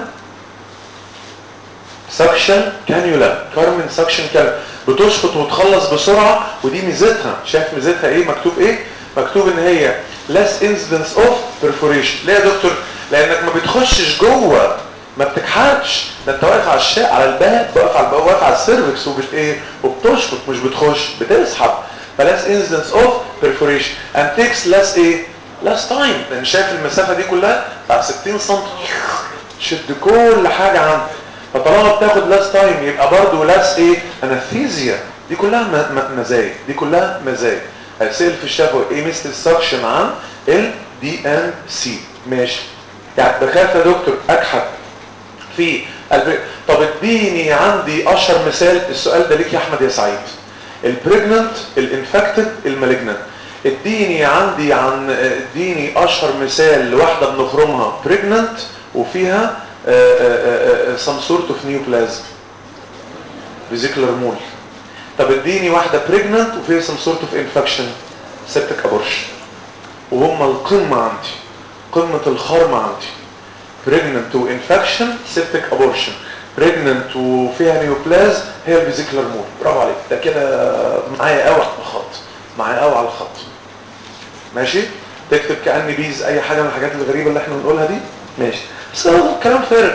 [SPEAKER 2] سكشن كانيولا كارمن سكشن كانيولا بتشفط وتخلص بسرعه ودي ميزتها شايف ميزتها ايه مكتوب ايه مكتوب ان هي less incidence of perforation ليه يا دكتور لانك ما بتخشش جوه ما بتكحتش ده انت واقف على الشاء على الباب واقف على الباب واقف على السيرفكس وبت ايه وبتشفط مش بتخش بتسحب فلاس انسنس اوف perforation and takes less ايه less time لان شايف المسافه دي كلها بتاع 60 سم شد كل حاجه عندك فطالما بتاخد لاس تايم يبقى برضه لاس ايه انستيزيا دي كلها مزايا دي كلها مزايا هيسال في الشفوي ايه مثل السكشن عن ال دي ان سي ماشي يعني بخاف يا دكتور اكحت في الب... طب اديني عندي اشهر مثال السؤال ده ليك يا احمد يا سعيد البريجننت الانفكتد المالجننت اديني عندي عن اديني اشهر مثال لواحده بنخرمها بريجننت وفيها سم سورت اوف نيوبلازم فيزيكولار مول طب اديني واحده بريجننت وفيها سم سورت اوف انفكشن سيبتك ابورشن وهم القمه عندي قمه الخرم عندي بريجننت وانفكشن سيبتك ابورشن بريجننت وفيها نيوبلاز هي الفيزيكولار مول برافو عليك ده كده معايا قوي على الخط معايا قوي على الخط ماشي تكتب كأني بيز اي حاجه من الحاجات الغريبه اللي احنا بنقولها دي ماشي بس هو كلام فارغ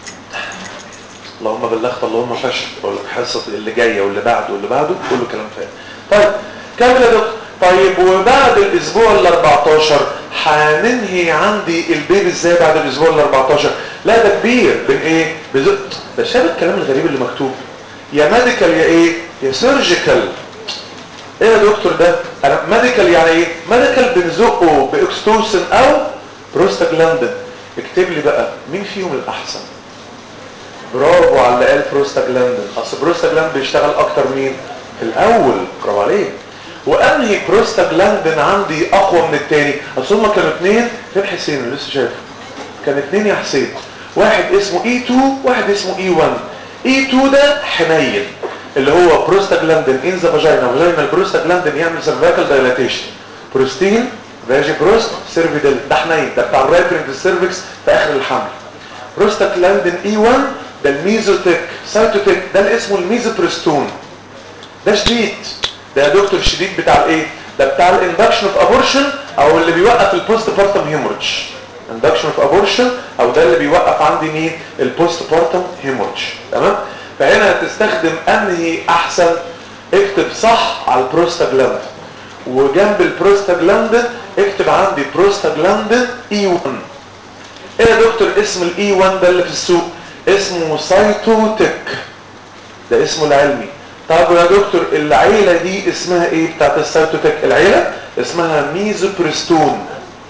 [SPEAKER 2] اللهم بلغت اللهم فشل بقول لك حصه اللي جايه واللي بعده واللي بعده كله كلام فارغ طيب كمل يا دكتور طيب وبعد الاسبوع ال 14 هننهي عندي البيبي ازاي بعد الاسبوع ال 14 لا ده كبير بين ايه بزق ده شايف الكلام الغريب اللي مكتوب يا ميديكال يا ايه يا سيرجيكال ايه يا دكتور ده انا ميديكال يعني ايه ميديكال بنزقه باكستوسن او بروستاجلاندين اكتب لي بقى مين فيهم الاحسن برافو على اللي قال بروستاجلاندين اصل بروستاجلاندين بيشتغل اكتر مين في الاول برافو عليك وانهي بروستاجلاندين عندي اقوى من التاني اصل هما كانوا اتنين فين حسين اللي لسه شايفه كان اتنين يا حسين واحد اسمه اي 2 واحد اسمه اي 1 اي 2 ده حنين اللي هو بروستاجلاندين ان ذا فاجينا فاجينا البروستاجلاندين يعمل سيرفيكال دايلاتيشن بروستين فاجي بروست سيرفيدل ده حنين ده بتاع الرايبرنج السيرفكس في اخر الحمل بروستاجلاندين اي 1 ده الميزوتيك سايتوتيك ده اللي اسمه الميزوبرستون ده شديد ده يا دكتور شديد بتاع الايه ده بتاع الاندكشن اوف ابورشن او اللي بيوقف البوست بارتم هيموريدج اندكشن اوف ابورشن او ده اللي بيوقف عندي مين البوست بارتم هيموريدج تمام فهنا هتستخدم انهي احسن اكتب صح على البروستاجلاند وجنب البروستاجلاند اكتب عندي بروستاجلاند اي 1 ايه يا دكتور اسم الاي 1 ده اللي في السوق اسمه سايتوتك ده اسمه العلمي طب يا دكتور العيلة دي اسمها ايه بتاعت السايتوتك العيلة اسمها ميزوبرستون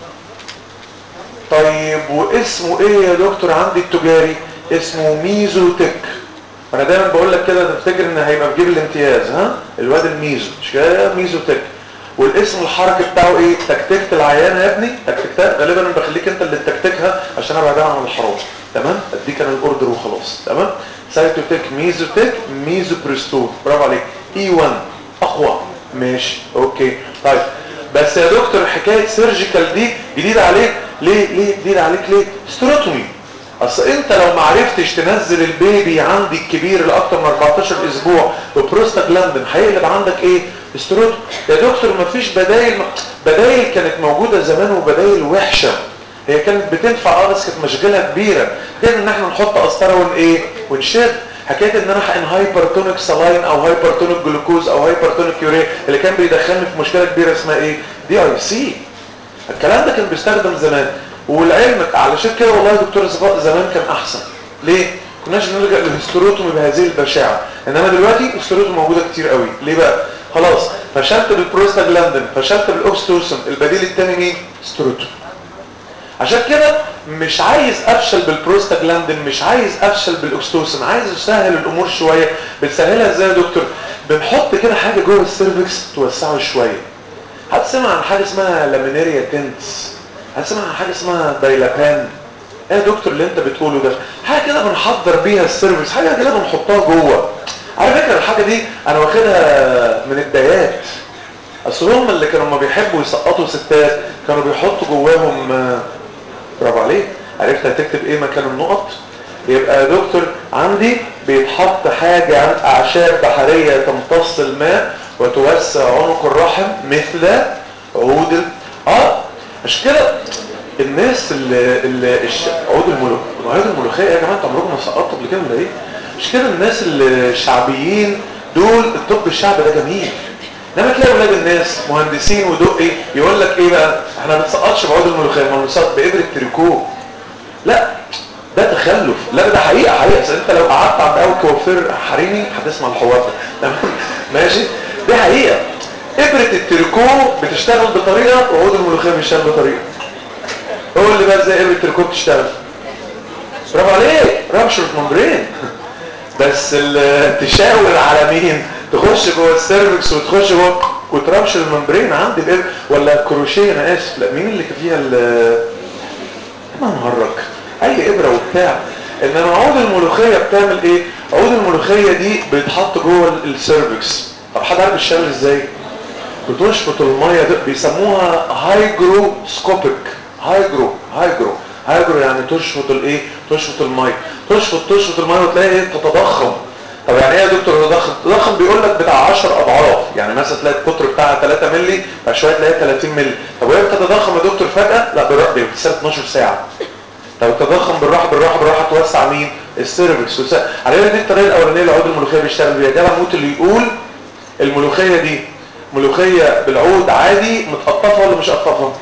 [SPEAKER 2] طيب واسمه ايه يا دكتور عندي التجاري اسمه ميزوتك انا دايما بقول لك كده تفتكر ان هيبقى في جيب الامتياز ها الواد الميزو مش كده ميزوتك والاسم الحركي بتاعه ايه تكتكت العيانه يا ابني تكتكتها غالبا انا بخليك انت اللي تكتكها عشان ابعد عن الحرام تمام اديك انا الاوردر وخلاص تمام سايتوتك ميزوتك ميزوبرستون برافو عليك اي 1 اقوى ماشي اوكي طيب بس يا دكتور حكايه سيرجيكال دي جديده عليك ليه ليه جديده عليك ليه ستروتومي اصل انت لو ما عرفتش تنزل البيبي عندي الكبير لاكتر من 14 اسبوع ببروستاجلاندين هيقلب عندك ايه استروتومي يا دكتور ما فيش بدايل بدايل كانت موجوده زمان وبدايل وحشه هي كانت بتنفع اه بس كانت مشكلها كبيره كان ان احنا نحط قسطره ون ايه ونشد حكايه ان انا حقن هايبرتونيك سلاين او هايبرتونيك جلوكوز او هايبرتونيك يوريا اللي كان بيدخلني في مشكله كبيره اسمها ايه دي اي سي الكلام ده كان بيستخدم زمان ولعلمك علشان كده والله يا دكتور صفاء زمان كان احسن ليه كناش نلجا للهستروتومي بهذه البشاعه انما دلوقتي الهستروتومي موجوده كتير قوي ليه بقى خلاص فشلت بالبروستاجلاندين فشلت بالاوكستوسن البديل الثاني مين ستروتومي عشان كده مش عايز افشل بالبروستاجلاندين مش عايز افشل بالاكستوسن عايز اسهل الامور شويه بتسهلها ازاي يا دكتور بنحط كده حاجه جوه السيرفكس توسعه شويه هتسمع عن حاجه اسمها لامينيريا تنس هتسمع عن حاجه اسمها دايلابان ايه يا دكتور اللي انت بتقوله ده حاجه كده بنحضر بيها السيرفكس حاجه كده بنحطها جوه على فكره الحاجه دي انا واخدها من الدايات اصل هم اللي كانوا ما بيحبوا يسقطوا ستات كانوا بيحطوا جواهم برافو عليك عرفت هتكتب ايه مكان النقط يبقى يا دكتور عندي بيتحط حاجة عن اعشاب بحرية تمتص الماء وتوسع عنق الرحم مثل عود ال... اه عشان كده الناس اللي, اللي الش... عود الملوخ عود الملوخية يا جماعة انتوا عمركم ما سقطتوا قبل كده ولا ايه مش كده الناس الشعبيين دول الطب الشعبي ده جميل لما تلاقي ولاد الناس مهندسين ودقي يقول لك ايه بقى احنا ما بنسقطش بعود الملوخيه ما بنسقط بابره تريكو لا ده تخلف لا ده حقيقه حقيقه اصل انت لو قعدت عند اول كوافير حريمي هتسمع الحوار ده تمام ماشي دي حقيقه ابره التريكو بتشتغل بطريقه وعود الملوخيه بيشتغل بطريقه هو اللي بقى ازاي ابره التريكو بتشتغل برافو عليك رابشر ممبرين بس التشاور على مين تخش جوه السيرفكس وتخش جوه وترابش الممبرين عندي الإبر ولا كروشيه انا اسف لا مين اللي فيها ال ما نهرج اي ابره وبتاع انما عود الملوخيه بتعمل ايه عود الملوخيه دي بيتحط جوه السيرفكس طب حد عارف الشغل ازاي بتشفط الميه دي بيسموها هايجروسكوبيك هايجرو هايجرو هايجرو يعني تشفط الايه تشفط الميه تشفط تشفط الميه وتلاقي ايه تتضخم طب يعني ايه يا دكتور تضخم تضخم بيقول لك بتاع 10 اضعاف يعني مثلا تلاقي القطر بتاعها 3 مللي بعد شويه تلاقيها 30 مللي طب وهي بتتضخم يا دكتور فجاه لا بالراحه دي بتسال 12 ساعه طب التضخم بالراحه بالراحه بالراحه توسع مين السيرفكس وسع... على دي الطريقه الاولانيه اللي عود الملوخيه بيشتغل بيها جدع موت اللي يقول الملوخيه دي ملوخيه بالعود عادي متقطفه ولا مش قطفه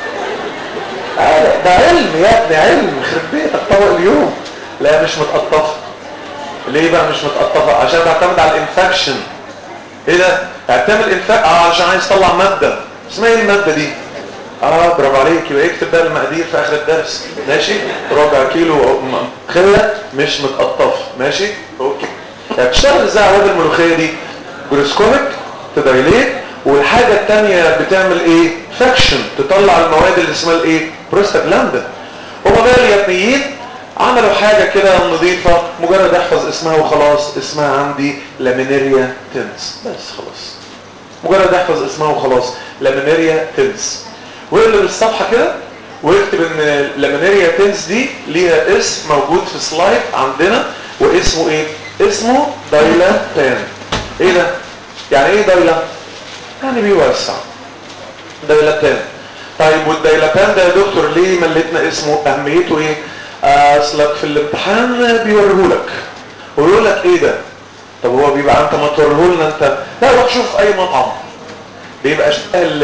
[SPEAKER 2] آه ده علم يا ابني علم خرب بيتك طبق اليوم لا مش متقطفه ليه بقى مش متقطفه عشان تعتمد على الانفكشن ايه ده هتعمل انفاق اه عشان عايز تطلع ماده اسمها ايه الماده دي اه برافو عليك يبقى اكتب بقى المقادير في اخر الدرس ماشي ربع كيلو خله مش متقطفه ماشي اوكي يعني بتشتغل ازاي عواد الملوخيه دي جلوسكوميك تدايليت والحاجه الثانيه بتعمل ايه فاكشن تطلع المواد اللي اسمها الايه بروستاجلاندين هما بقى اليابانيين عملوا حاجه كده نظيفه مجرد احفظ اسمها وخلاص اسمها عندي لامينيريا تنس بس خلاص مجرد احفظ اسمها وخلاص لامينيريا تنس واقلب الصفحه كده واكتب ان لامينيريا تنس دي ليها اسم موجود في سلايد عندنا واسمه ايه اسمه دايلا بان ايه ده يعني ايه دايلا يعني بيوسع دايلا بان طيب والدايلابان ده يا دكتور ليه مليتنا اسمه اهميته ايه اصلك في الامتحان بيوريهولك ويقول لك ايه ده طب هو بيبقى انت ما توريهولنا انت لا روح شوف اي مطعم بيبقى اشتغل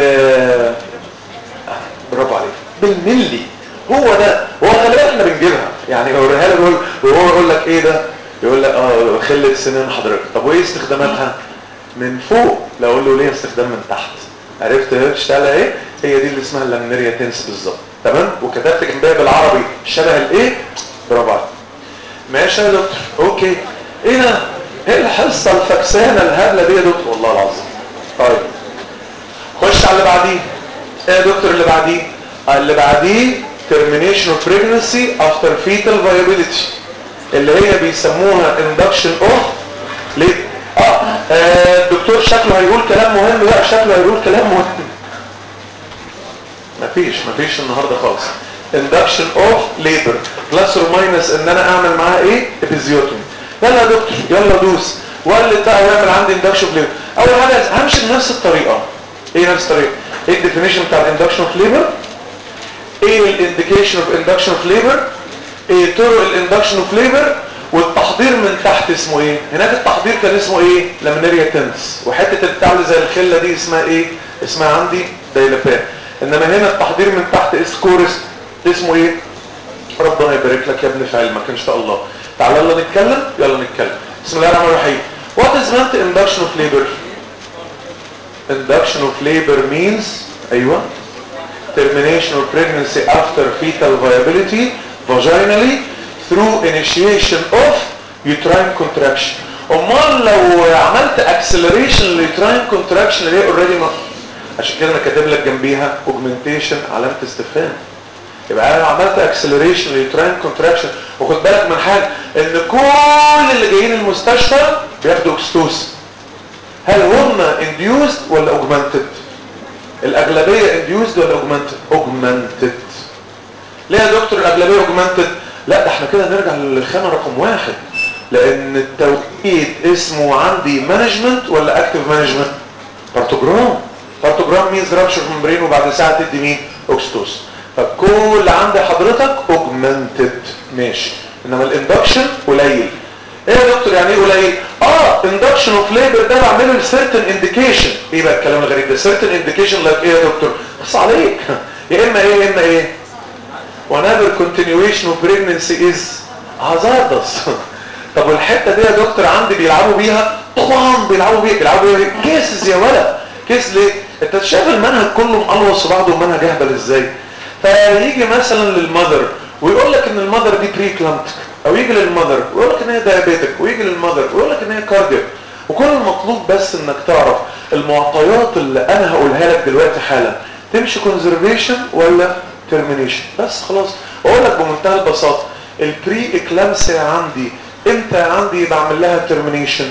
[SPEAKER 2] برافو عليك بالملي هو ده هو خلي بالك احنا بنجيبها يعني اوريها لك وهو يقول لك ايه ده يقول لك اه خله سنان حضرتك طب وايه استخداماتها من فوق لو اقول له ليه استخدام من تحت عرفت تشتغل ايه هي دي اللي اسمها اللامنيريا تنس بالظبط تمام وكتبت جنبها بالعربي شبه الايه برافو عليك ماشي يا دكتور اوكي ايه ده ايه الحصه الفكسانه الهبله دي يا دكتور والله العظيم طيب خش على اللي بعديه ايه يا دكتور اللي بعديه اللي بعديه termination of pregnancy after fetal viability اللي هي بيسموها induction of ليه اه الدكتور شكله هيقول كلام مهم لا شكله هيقول كلام مهم مفيش مفيش النهارده خالص induction of labor plus or minus ان انا اعمل معاها ايه episiotomy يلا يا دكتور يلا دوس ولد بقى واعمل عندي induction of labor اول حاجه همشي بنفس الطريقه ايه نفس الطريقه ايه الديفينيشن بتاع الاندكشن اوف ليبر ايه الانديكيشن اوف اندكشن اوف ليبر ايه طرق الاندكشن اوف ليبر والتحضير من تحت اسمه ايه هناك التحضير كان اسمه ايه لامينيريا تنس وحته البتاع اللي زي الخله دي اسمها ايه اسمها عندي دايلابان انما هنا التحضير من تحت اسكورس اسمه ايه ربنا يبارك لك يا ابني في علمك ان شاء الله تعال يلا نتكلم يلا نتكلم بسم الله الرحمن الرحيم what is meant induction of labor induction of labor means ايوه termination of pregnancy after fetal viability vaginally through initiation of uterine contraction امال لو عملت acceleration للuterine contraction اللي هي already ما عشان كده انا كاتب لك جنبيها augmentation علامه استفهام يبقى انا عملت acceleration للuterine contraction وخد بالك من حاجه ان كل اللي جايين المستشفى بياخدوا اوكستوسن هل هم induced ولا augmented الاغلبيه induced ولا augmented augmented ليه يا دكتور الاغلبيه augmented لا ده احنا كده نرجع للخانه رقم واحد لان التوقيت اسمه عندي مانجمنت ولا اكتف مانجمنت بارتوجرام بارتوجرام مينز رابشر ممبرين وبعد ساعه تدي مين اوكستوس فكل عند حضرتك اوجمانتد ماشي انما الاندكشن قليل ايه يا دكتور يعني ايه قليل اه اندكشن اوف ليبر ده بعمله لسيرتن انديكيشن ايه بقى الكلام الغريب ده سيرتن انديكيشن لايك ايه يا دكتور بص عليك يا اما ايه يا اما ايه whenever continuation of pregnancy is hazardous طب والحته دي يا دكتور عندي بيلعبوا بيها طبعا بيلعبوا بيها بيلعبوا بيها كيسز يا ولد كيس ليه انت شايف المنهج كله مقلوص في بعضه ومنهج اهبل ازاي فيجي مثلا للمذر ويقول لك ان المذر دي بري كلامتك او يجي للمذر ويقول لك ان هي دايابيتك ويجي للمذر ويقول لك ان هي كاردياك وكل المطلوب بس انك تعرف المعطيات اللي انا هقولها لك دلوقتي حالا تمشي كونزرفيشن ولا ترمينيشن بس خلاص اقول لك بمنتهى البساطه البري اكلامسيا عندي امتى عندي بعمل لها ترمينيشن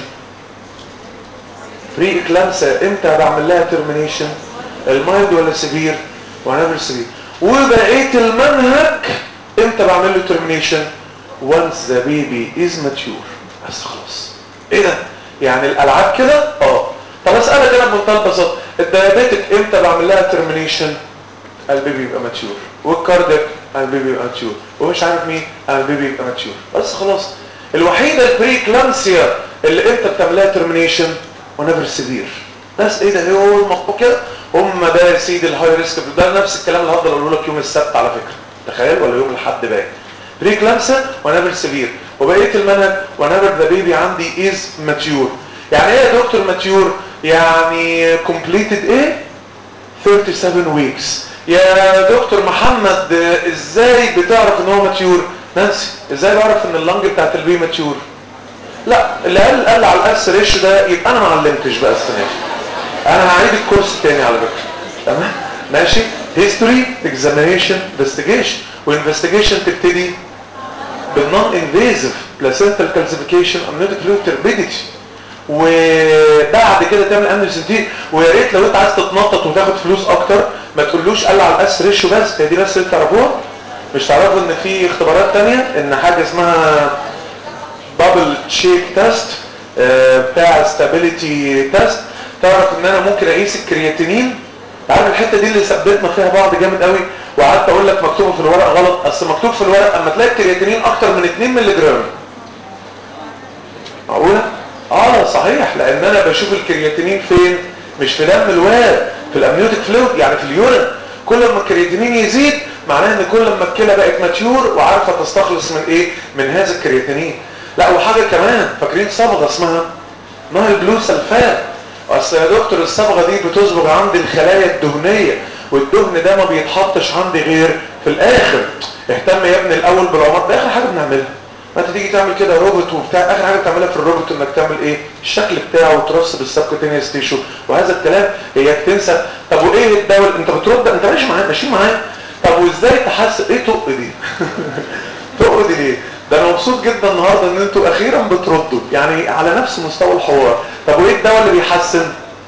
[SPEAKER 2] بري اكلامسيا امتى بعمل لها ترمينيشن المايلد ولا سيفير وانا سيفير وبقيه المنهج امتى بعمل له ترمينيشن once the baby is mature بس خلاص ايه ده يعني الالعاب كده اه طب اسالك انا بمنتهى البساطه الديابيتك امتى بعمل لها ترمينيشن البيبي يبقى ماتيور والكاردياك البيبي يبقى ماتيور ومش عارف مين البيبي يبقى ماتيور بس خلاص الوحيده البري كلامسيا اللي انت بتعمل لها ترمينيشن ونيفر سيفير بس ايه ده هو الموضوع كده هم ده يا سيدي الهاي ريسك ده نفس الكلام اللي هفضل اقوله لك يوم السبت على فكره تخيل ولا يوم الاحد باقي بري كلامسيا ونيفر سيفير وبقيه المنهج ونيفر ذا بيبي عندي از ماتيور يعني ايه يا دكتور ماتيور يعني كومبليتد ايه 37 ويكس يا دكتور محمد ازاي بتعرف ان هو ماتيور نانسي ازاي بعرف ان اللنج بتاعت البي ماتيور لا اللي قال قال على الاس ريش ده يبقى انا ما علمتش بقى السنه دي انا هعيد الكورس تاني على فكره تمام ماشي هيستوري اكزامينيشن انفستيجيشن وانفستيجيشن تبتدي بالنون انفيزيف بلاسنتال كالسيفيكيشن امنيوتيك فلويد تربيديتي وبعد كده تعمل امنيوسنتين ويا ريت لو انت عايز تتنطط وتاخد فلوس اكتر ما تقولوش قال على الاس ريشيو بس هي دي بس اللي تعرفوها مش تعرفوا ان في اختبارات تانية ان حاجه اسمها بابل شيك تيست بتاع ستابيليتي تيست تعرف ان انا ممكن اقيس الكرياتينين عارف الحته دي اللي ثبتنا فيها بعض جامد قوي وقعدت اقول لك مكتوبه في الورق غلط اصل مكتوب في الورق اما تلاقي الكرياتينين اكتر من 2 مللي جرام معقوله اه صحيح لان انا بشوف الكرياتينين فين مش في دم الواد في الامنيوتيك فلويد يعني في اليورين كل ما الكرياتينين يزيد معناه ان كل ما الكلى بقت ماتيور وعارفه تستخلص من ايه من هذا الكرياتينين لا وحاجه كمان فاكرين صبغه اسمها نهر بلو سلفات اصل يا دكتور الصبغه دي بتصبغ عند الخلايا الدهنيه والدهن ده ما بيتحطش عندي غير في الاخر اهتم يا ابني الاول بالعمر ده اخر حاجه بنعملها ما انت تيجي تعمل كده روبوت وبتاع اخر حاجه بتعملها في الروبوت انك تعمل ايه الشكل بتاعه وترص بالسبكوتينيوس تيشو وهذا الكلام هي تنسى طب وايه الدواء انت بترد انت ماشي معايا ماشي معايا طب وازاي تحسن ايه طق دي طق دي ليه ده انا مبسوط جدا النهارده ان انتوا اخيرا بتردوا يعني على نفس مستوى الحوار طب وايه الدواء اللي بيحسن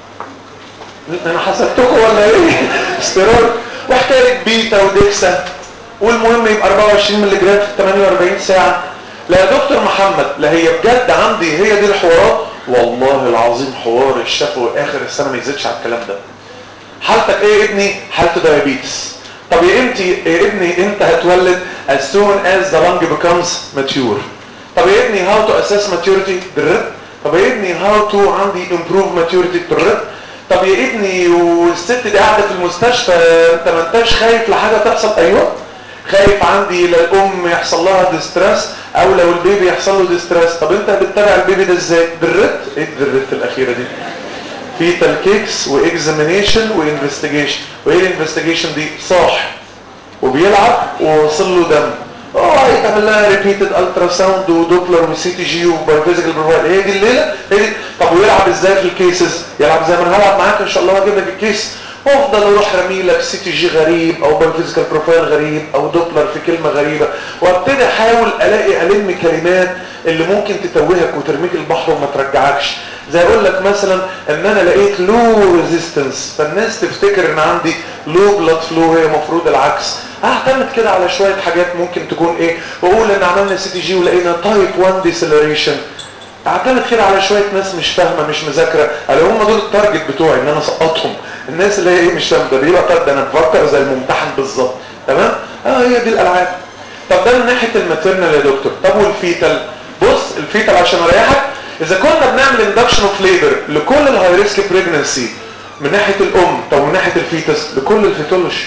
[SPEAKER 2] انا حسبتكم ولا ايه استيرويد وحكايه بيتا وديكسا والمهم يبقى 24 مللي جرام في 48 ساعه لا يا دكتور محمد لا هي بجد عندي هي دي الحوارات والله العظيم حوار الشفوي اخر السنه ما يزيدش على الكلام ده حالتك ايه يا ابني حالته دايابيتس طب يا امتى يا ابني انت هتولد as soon as the lung becomes mature طب يا ابني how to assess maturity بالرد طب يا ابني how to عندي improve maturity بالرد طب يا ابني والست دي قاعده في المستشفى انت ما انتش خايف لحاجه تحصل ايوه خايف عندي للام يحصل لها ديستريس او لو البيبي يحصل له ديستريس طب انت بتتابع البيبي ده ازاي بالرد ايه بالرد الاخيره دي فيتال كيكس واكزامينيشن وانفستيجيشن وايه الانفستيجيشن دي صاح وبيلعب ووصل له دم اه يتعمل لها ريبيتد الترا ساوند ودوبلر وسي تي جي وبايوفيزيكال بروفايل هي دي الليله هي دي طب ويلعب ازاي في الكيسز يلعب زي ما انا هلعب معاك ان شاء الله هجيب لك الكيس وافضل اروح رمي لك سي تي جي غريب او بايوفيزيكال بروفايل غريب او دوبلر في كلمه غريبه وابتدي احاول الاقي الم كلمات اللي ممكن تتوهك وترميك البحر وما ترجعكش زي اقول لك مثلا ان انا لقيت لو ريزيستنس فالناس تفتكر ان عندي لو بلاد فلو هي مفروض العكس اعتمد كده على شويه حاجات ممكن تكون ايه واقول ان عملنا سي تي جي ولقينا تايب 1 ديسلريشن اعتمد كده على شويه ناس مش فاهمه مش مذاكره قالوا هم دول التارجت بتوعي ان انا اسقطهم الناس اللي هي ايه مش فاهمه ده بيبقى طب ده انا بفكر زي الممتحن بالظبط تمام اه هي دي الالعاب طب ده من ناحيه الماتيرنال يا دكتور طب والفيتال بص الفيتال عشان اريحك اذا كنا بنعمل اندكشن اوف ليبر لكل الهاي ريسك بريجنسي من ناحيه الام طب من ناحيه الفيتس لكل الفيتولوجي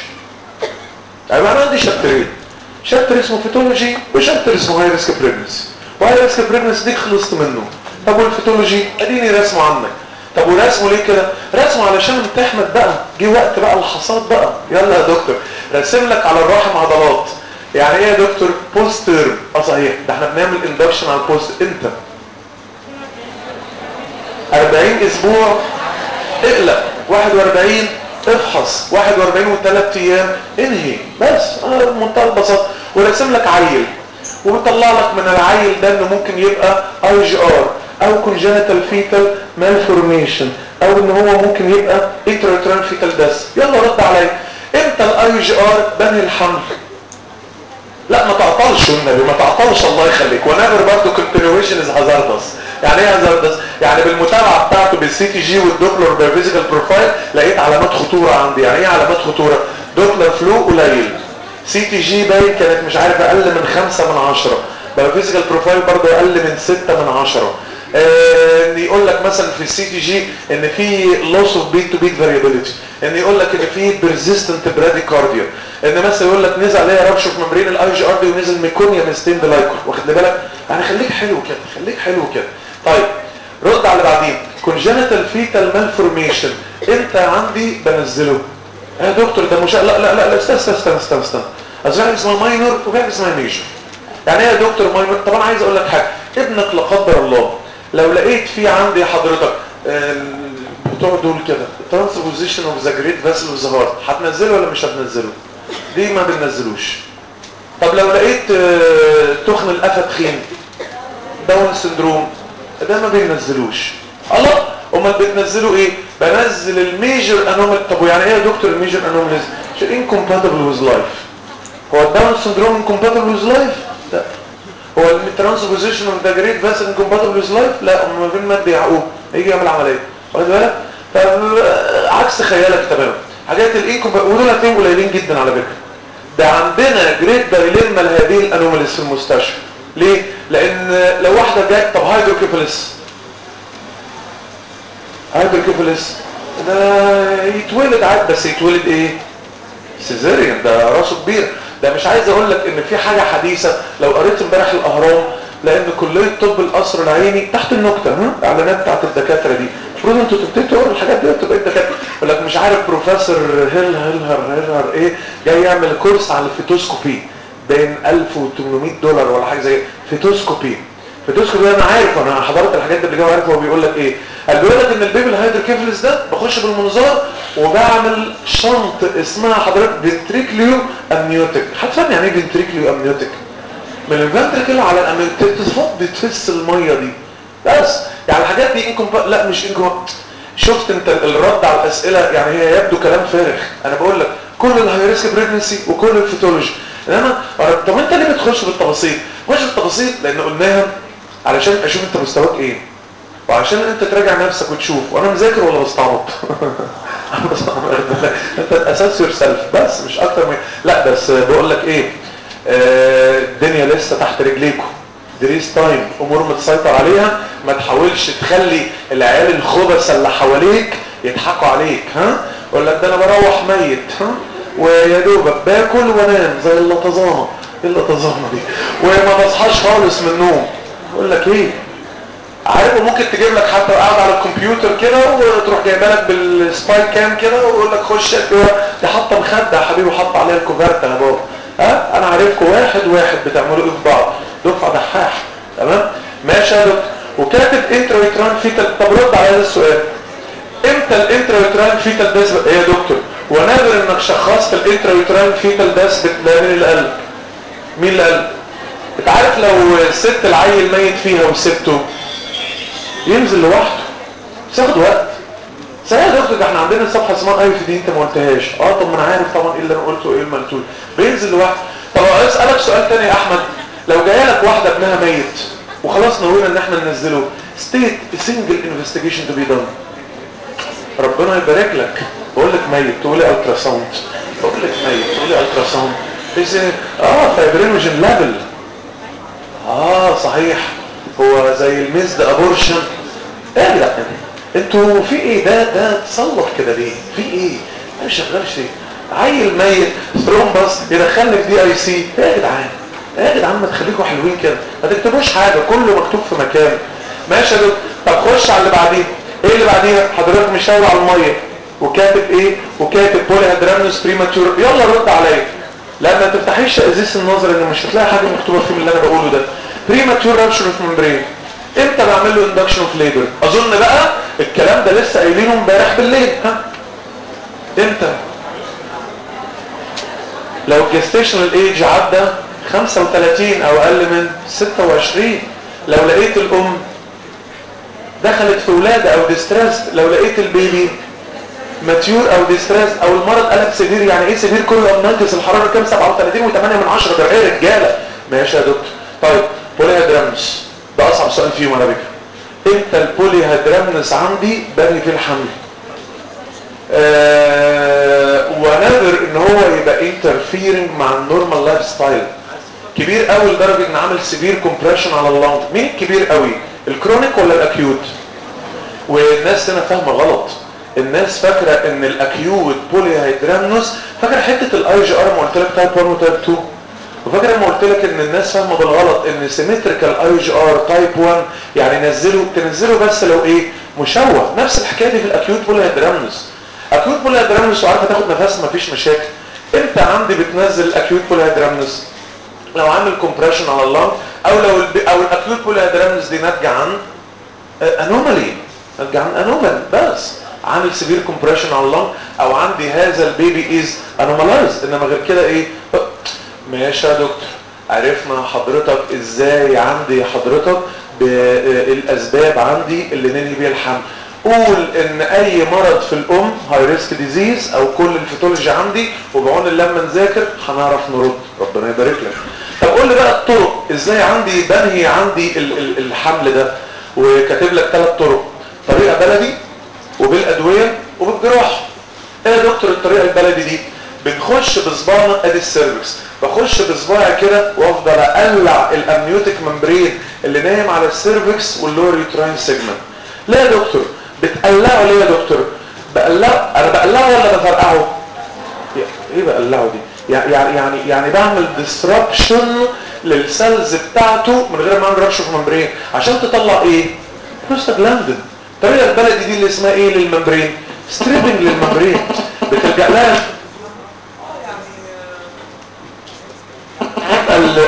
[SPEAKER 2] يعني انا عندي شابترين شابتر اسمه فيتولوجي وشابتر اسمه هاي ريسك بريجنسي وهاي ريسك بريجنسي دي خلصت منه طب والفيتولوجي اديني رسمه عنك طب ورسمه ليه كده رسمه علشان انت احمد بقى جه وقت بقى الحصاد بقى يلا يا دكتور رسم لك على الرحم عضلات يعني ايه يا دكتور بوست تيرم اه صحيح ده احنا بنعمل اندكشن على البوست امتى 40 اسبوع اقلق 41 افحص 41 وثلاث ايام انهي بس آه منتهى البساطه ورسم لك عيل وبيطلع لك من العيل ده انه ممكن يبقى اي جي ار او كونجنتال فيتال مالفورميشن او ان هو ممكن يبقى انتراتران فيتال داس يلا رد عليا امتى الاي جي ار بنهي الحمل لا ما تعطلش والنبي ما تعطلش الله يخليك ونيفر برضه كونتينيويشن از هازاردس يعني ايه هازاردس يعني بالمتابعه بتاعته بالسي تي جي والدوبلر بالفيزيكال بروفايل لقيت علامات خطوره عندي يعني ايه علامات خطوره دوبلر فلو قليل سي تي جي باين كانت مش عارف اقل من خمسة من عشرة بالفيزيكال بروفايل برضه اقل من ستة من عشرة آه، ان يقول لك مثلا في السي تي جي ان في لوس اوف بيت تو بيت فاريابيليتي ان يقول لك ان في بيرزيستنت براديكارديا ان مثلا يقول لك نزل عليها ربشه في ممبرين الاي جي ار دي ونزل ميكونيا من ستين لايكو واخد لي بالك يعني خليك حلو كده خليك حلو كده طيب رد على اللي بعدين كونجنتال فيتال مالفورميشن امتى عندي بنزله يا دكتور ده مش لا لا لا لا استنى استنى استنى استنى استنى اصل في حاجه اسمها ماينور وفي حاجه اسمها ميجر يعني ايه يا دكتور ماينور طب انا عايز اقول لك حاجه ابنك لا قدر الله لو لقيت في عندي حضرتك آه، بتوع دول كده ترانسبوزيشن اوف ذا جريت فاسل اوف ذا هارت هتنزله ولا مش هتنزله دي ما بننزلوش طب لو لقيت آه، تخن القفا تخين داون سندروم ده ما بينزلوش الله امال بتنزلوا ايه بنزل الميجر انومال طب ويعني ايه يا دكتور الميجر انوماليز انكومباتبل ويز لايف هو الداون سندروم انكومباتبل ويز لايف لا هو الترانسبوزيشن اوف ذا جريت فاس انكومباتبل ويز لايف لا هم ما بين مادة يعقوب هيجي يعمل عمليه واخد بالك عكس خيالك تماما حاجات الانكومباتبل ودول هتلاقيهم قليلين جدا على فكره ده عندنا جريت دايليما لهذه الانوماليز في المستشفى ليه لان لو واحده جايه طب هايدروكيفاليس هايدروكيفاليس ده يتولد عادي بس يتولد ايه سيزيريان ده راسه كبير ده مش عايز اقول لك ان في حاجه حديثه لو قريت امبارح الاهرام لان كليه طب القصر العيني تحت النكته ها الاعلانات بتاعت الدكاتره دي المفروض انتوا تبتدوا تقروا الحاجات دي وتبقى الدكاتره يقول لك مش عارف بروفيسور هيل هيلهر هيلهر ايه جاي يعمل كورس على الفيتوسكوبي بين 1800 دولار ولا حاجه زي فيتوسكوبي فيتوسكوبي انا عارف انا حضرت الحاجات دي اللي جاي عارف هو بيقول لك ايه قال بيقول لك ان البيبي الهيدروكيفلس ده بخش بالمنظار وبعمل شنط اسمها حضرتك فنتريكليو امنيوتيك هتفهم يعني ايه فنتريكليو امنيوتيك من الفنتريكل على الامنيوتيك تفض تفس الميه دي بس يعني الحاجات دي انكم لا مش انكم شفت انت الرد على الاسئله يعني هي يبدو كلام فارغ انا بقول لك كل الهاي ريسك بريجنسي وكل الفيتولوجي انما طب انت ليه بتخش بالتفاصيل خش بالتفاصيل لان قلناها علشان اشوف انت مستواك ايه وعشان انت تراجع نفسك وتشوف وانا مذاكر ولا بستعبط انت الاساس يور سيلف بس مش اكتر من لا بس بقول لك ايه آه، الدنيا لسه تحت رجليكم دريس تايم امور متسيطر عليها ما تحاولش تخلي العيال الخبث اللي حواليك يضحكوا عليك ها يقول لك ده انا بروح ميت ها ويا دوبك باكل وانام زي اللطزانه ايه اللطزانه دي وما بصحاش خالص من النوم يقول لك ايه عارف ممكن تجيب لك حتى قاعد على الكمبيوتر كده وتروح جايبه لك بالسباي كام كده ويقول لك خش كده دي حاطه مخده يا حبيبي وحاطه عليها الكوفرت انا بابا ها انا عارفكم واحد واحد بتعملوا ايه في بعض دفعه دحاح تمام ماشي يا دكتور وكاتب انترويتران فيتال طب رد على هذا السؤال امتى الانترويتران فيتال داس ايه يا دكتور ونادر انك شخصت الانترويتران فيتال داس بتلاقي مين اللي قال مين اللي قال انت عارف لو الست العيل ميت فيها وسبته ينزل لوحده بس ياخد وقت صحيح يا دكتور ده احنا عندنا صفحه اسمها اي في دي انت ما قلتهاش اه طب ما انا عارف طبعا ايه اللي انا قلته وايه اللي ما قلتوش بينزل لوحده طب اسالك سؤال تاني يا احمد لو جايه لك واحده ابنها ميت وخلاص نوينا ان احنا ننزله ستيت سنجل انفستيجيشن تو بي دون ربنا يبارك لك بقول لك ميت تقولي الترا ساوند بقول لك ميت تقولي الترا ساوند اه فايبرينوجين ليفل اه صحيح هو زي الميزد ابورشن ايه لا انتوا في ايه ده ده تصلح كده ليه في ايه ما شغالش ليه عيل ميت ثرومبس يدخلني في دي اي سي ايه يا جدعان ايه يا جدعان ما تخليكم حلوين كده ما تكتبوش حاجه كله مكتوب في مكان ماشي يا دكتور طب خش على اللي بعديه ايه اللي بعديها حضرتك مشاور على الميه وكاتب ايه وكاتب بولي هيدرامنوس بريماتور يلا رد عليا لا ما تفتحيش ازيس النظر ان مش هتلاقي حاجه مكتوبه فيه من اللي انا بقوله ده بريماتور رابشر اوف ممبرين امتى بعمل له اندكشن اوف ليبر اظن بقى الكلام ده لسه قايلينه امبارح بالليل لو الجستيشنال ايج عدى 35 او اقل من 26 لو لقيت الام دخلت في ولاده او ديستريس لو لقيت البيبي ماتيور او ديستريس او المرض قلب سيفير يعني ايه سيفير كله امنانتس الحراره كام 37 و8 من 10 ده ايه رجاله ماشي يا دكتور طيب بولي هيدرامنس ده اصعب سؤال فيهم على فكره امتى البولي هيدرامنس عندي بني في الحمل آه ونادر ان هو يبقى انترفيرنج مع النورمال لايف ستايل كبير قوي لدرجه ان عامل سيفير كومبريشن على اللنج مين الكبير قوي الكرونيك ولا الاكيوت والناس هنا فاهمه غلط الناس فاكره ان الاكيوت بولي هيدرامنوس فاكره حته الاي جي ار ما قلت لك تايب 1 وتايب 2 وفاكر لما قلت لك ان الناس فاهمه بالغلط ان سيمتريكال اي جي ار تايب 1 يعني نزله تنزله بس لو ايه مشوه نفس الحكايه دي في الاكيوت بولي هيدرامنوس اكيوت بولي هيدرامنوس وعارفه تاخد نفس مفيش مشاكل امتى عندي بتنزل الاكيوت بولي هيدرامنوس لو عامل كومبريشن على اللنج او لو الب... او الاكيوت بولي هيدرامنوس دي ناتجه عن انومالي ناتجه عن انومال بس عامل سيفير كومبريشن على اللنج او عندي هذا البيبي از انومالايز انما غير كده ايه ماشي يا دكتور عرفنا حضرتك ازاي عندي حضرتك بالاسباب عندي اللي ننهي بيها الحمل قول ان اي مرض في الام هاي ريسك ديزيز او كل الفيتولوجي عندي وبعون الله لما نذاكر هنعرف نرد ربنا يبارك لك طب قول لي بقى الطرق ازاي عندي بنهي عندي ال ال الحمل ده وكاتب لك ثلاث طرق طريقه بلدي وبالادويه وبالجراحه ايه يا دكتور الطريقه البلدي دي بنخش بصباعنا ادي السيرفكس بخش بصباعي كده وافضل اقلع الامنيوتيك ممبرين اللي نايم على السيرفكس واللور يوتراين سيجمنت لا يا دكتور بتقلعه ليه يا دكتور بقلعه انا بقلعه ولا بفرقعه ايه بقلعه دي يعني يعني يعني بعمل ديستربشن للسيلز بتاعته من غير ما اعمل ربش في ممبرين عشان تطلع ايه بروستاجلاندين الطريقه البلدي دي اللي اسمها ايه للممبرين ستريبنج للممبرين بتلجا لها ال...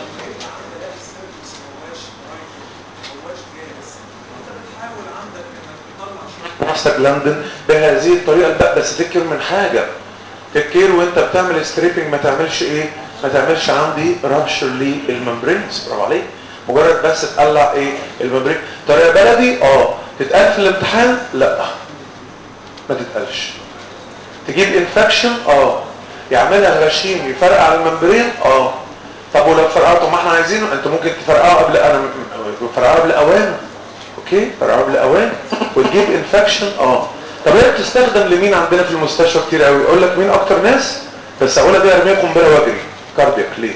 [SPEAKER 2] بروستاجلاندين بهذه الطريقه لا بس تفكر من حاجه تفكر وانت بتعمل ستريبنج ما تعملش ايه ما تعملش عندي رابشر للممبرينز برافو عليك مجرد بس تقلع ايه الممبرين طريقه بلدي اه تتقال في الامتحان لا ما تتقالش تجيب انفكشن اه يعملها غشيم يفرقع الممبرين اه طب ولو فرقعته ما احنا عايزينه انت ممكن تفرقعه قبل انا فرقعه قبل اوان اوكي فرقعه قبل اوان وتجيب انفكشن اه طب هي بتستخدم لمين عندنا في المستشفى كتير قوي اقول لك مين اكتر ناس بس اقولها دي ارميها قنبله واجري كاردياك ليه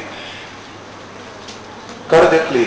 [SPEAKER 2] كاردياك ليه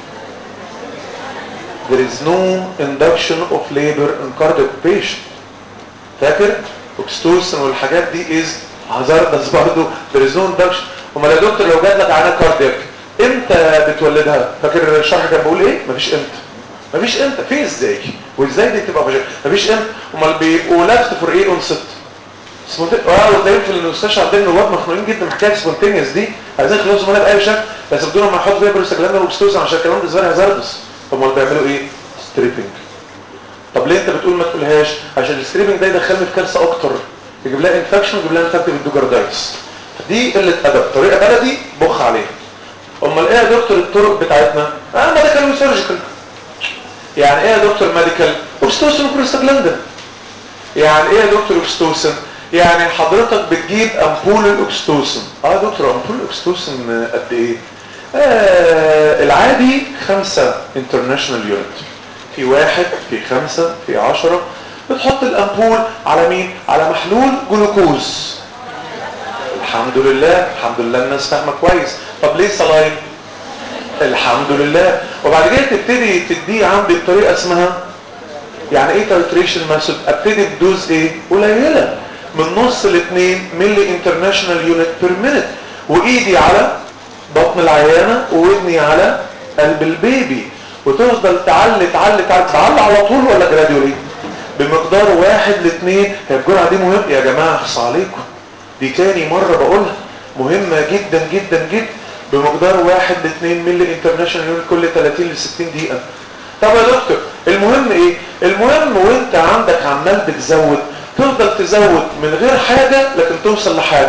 [SPEAKER 2] there is no induction of labor in cardiac patient فاكر اوكستوسن والحاجات دي از هازاردس برضه there is no induction امال يا دكتور لو جات لك عينه كاردياك امتى بتولدها فاكر الشرح كان بيقول ايه مفيش امتى مفيش امتى في ازاي وازاي دي تبقى مشاكل مفيش امتى امال بيبقوا لافت فور ايه اون ست اه وتلاقيهم في المستشفى عندنا نواب مخنوقين جدا من حكايه سبونتينيوس دي عايزين يخلصوا منها باي شكل بس بدون ما يحطوا فيها بروستاجلاندين واكستوسن عشان الكلام ده زمان هازاردس امال بيعملوا ايه ستريبنج طب ليه انت بتقول ما تقولهاش عشان الستريبنج ده يدخلني في كارثه اكتر يجيب لها انفكشن ويجيب لها انفكتيف الدوجاردايتس دي قله ادب طريقه بلدي بخ عليها امال ايه يا دكتور الطرق بتاعتنا اه ميديكال وسيرجيكال يعني ايه يا دكتور ميديكال اوكستوسن وبروستاجلاندين يعني ايه يا دكتور اوكستوسن يعني حضرتك بتجيب امبول الاكستوسن اه يا دكتور امبول الاكستوسن قد ايه آه العادي خمسة انترناشونال يونت في واحد في خمسة في عشرة بتحط الامبول على مين على محلول جلوكوز الحمد لله الحمد لله الناس فاهمه كويس طب ليه صلاين الحمد لله وبعد كده تبتدي تديه عندي بطريقه اسمها يعني ايه تايتريشن ميثود ابتدي بدوز ايه قليله من نص ل 2 ملي انترناشونال يونت بير مينيت وايدي على بطن العيانه وودني على قلب البيبي وتفضل تعلي تعلي تعلي تعلي على طول ولا جراديولي بمقدار واحد لاثنين هي الجرعه دي مهمه يا جماعه اخص عليكم دي تاني مره بقولها مهمه جدا جدا جدا بمقدار واحد لاثنين ملي انترناشونال يونت كل 30 ل 60 دقيقه طب يا دكتور المهم ايه المهم وانت عندك عمال بتزود تفضل تزود من غير حاجه لكن توصل لحاجه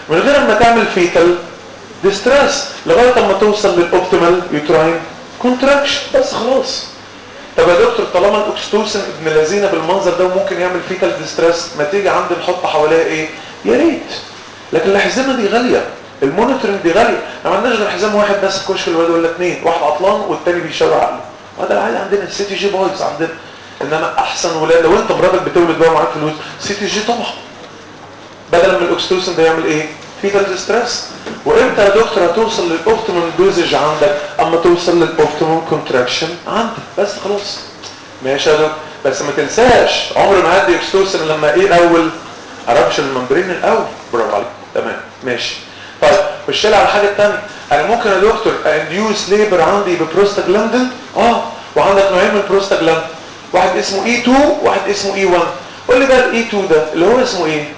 [SPEAKER 2] من غير ما تعمل فيتال ديستريس لغايه اما توصل للاوبتيمال يوتراين كونتراكشن بس خلاص طب يا دكتور طالما الاكستوسن ابن الذين بالمنظر ده ممكن يعمل فيتال ديستريس ما تيجي عندي نحط حواليها ايه يا ريت لكن الحزمه دي غاليه المونيتورنج دي غاليه ما عندناش غير حزام واحد بس في كشك الواد ولا اثنين واحد عطلان والتاني بيشاور عقله وهذا العادي عندنا السي تي جي بايظ عندنا انما احسن ولا لو انت مراتك بتولد بقى معاك فلوس سي تي جي طبعا بدل من الاكستوسن ده يعمل ايه فيتال ديستريس وامتى يا دكتور هتوصل للاوبتيمال دوزج عندك اما توصل للاوبتيمال كونتراكشن عندك بس خلاص ماشي يا دكتور بس ما تنساش عمر ما هدي اكستوسن لما ايه الاول اربش الممبرين الاول برافو عليك تمام ماشي طيب خش لي على الحاجه الثانيه انا ممكن يا دكتور انديوس ليبر عندي ببروستاجلاندين اه وعندك نوعين من البروستاجلاندين واحد اسمه اي 2 واحد اسمه اي 1 قول لي بقى الاي 2 ده اللي هو اسمه ايه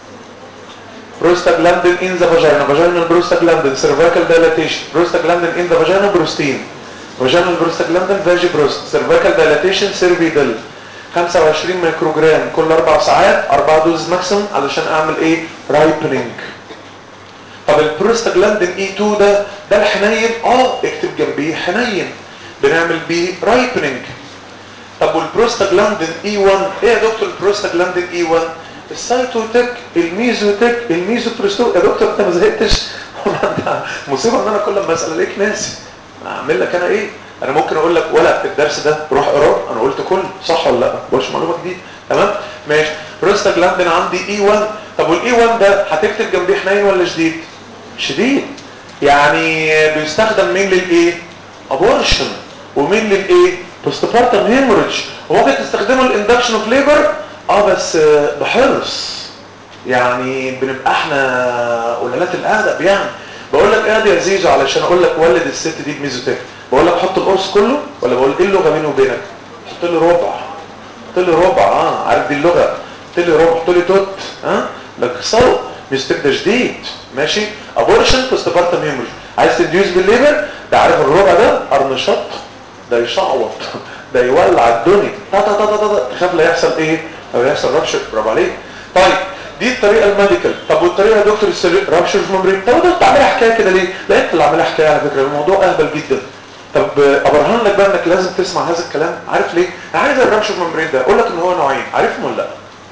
[SPEAKER 2] prostaglandin in the vagina vaginal prostaglandin cervical dilatation prostaglandin in the vagina prostin vaginal prostaglandin vagiprost cervical dilatation cervidal 25 ميكروجرام كل اربع ساعات اربع دوز ماكسيمم علشان اعمل ايه رايبنينج طب البروستاجلاندين اي 2 ده ده الحنين اه اكتب جنبيه حنين بنعمل بيه رايبنينج طب والبروستاجلاندين اي 1 ايه يا دكتور البروستاجلاندين اي 1 السايتوتك الميزوتك الميزوبرستو يا دكتور انت ما زهقتش مصيبه ان انا كل ما اسال عليك ناسي اعمل لك انا ايه انا ممكن اقول لك ولا الدرس ده روح اقراه انا قلت كل صح ولا لا ما بقولش معلومه جديده تمام ماشي بروستاجلاندين عندي اي 1 طب والاي 1 ده هتكتب جنبيه حنين ولا شديد شديد يعني بيستخدم مين للايه ابورشن ومين للايه بوستبارتم هيموريدج وممكن تستخدمه الاندكشن اوف ليبر اه بس بحرص يعني بنبقى احنا قلالات الادب يعني بقول لك ايه يا زيزو علشان اقول لك ولد الست دي بميزوتك بقول لك حط القرص كله ولا بقول ايه اللغه بيني وبينك حط لي ربع حط لي ربع اه عارف دي اللغه حط لي ربع حط لي توت ها ده كسره ميزوتك ده شديد ماشي ابورشن بوستبارتم هيموريج عايز تنديوز بالليبر ده عارف الربع ده ارنشط ده يشعوط ده يولع الدنيا تا تا تا تا تا تخاف لا يحصل ايه او يحصل رابشر برافو عليك طيب دي الطريقه الميديكال طب والطريقه يا دكتور رابشر في ممبرين طب انت بتعملها حكايه كده ليه لا انت اللي عاملها حكايه على فكره الموضوع اهبل جدا طب ابرهن لك بقى انك لازم تسمع هذا الكلام عارف ليه انا عايز الرابشر ممبرين ده اقول لك ان هو نوعين عارفهم ولا لا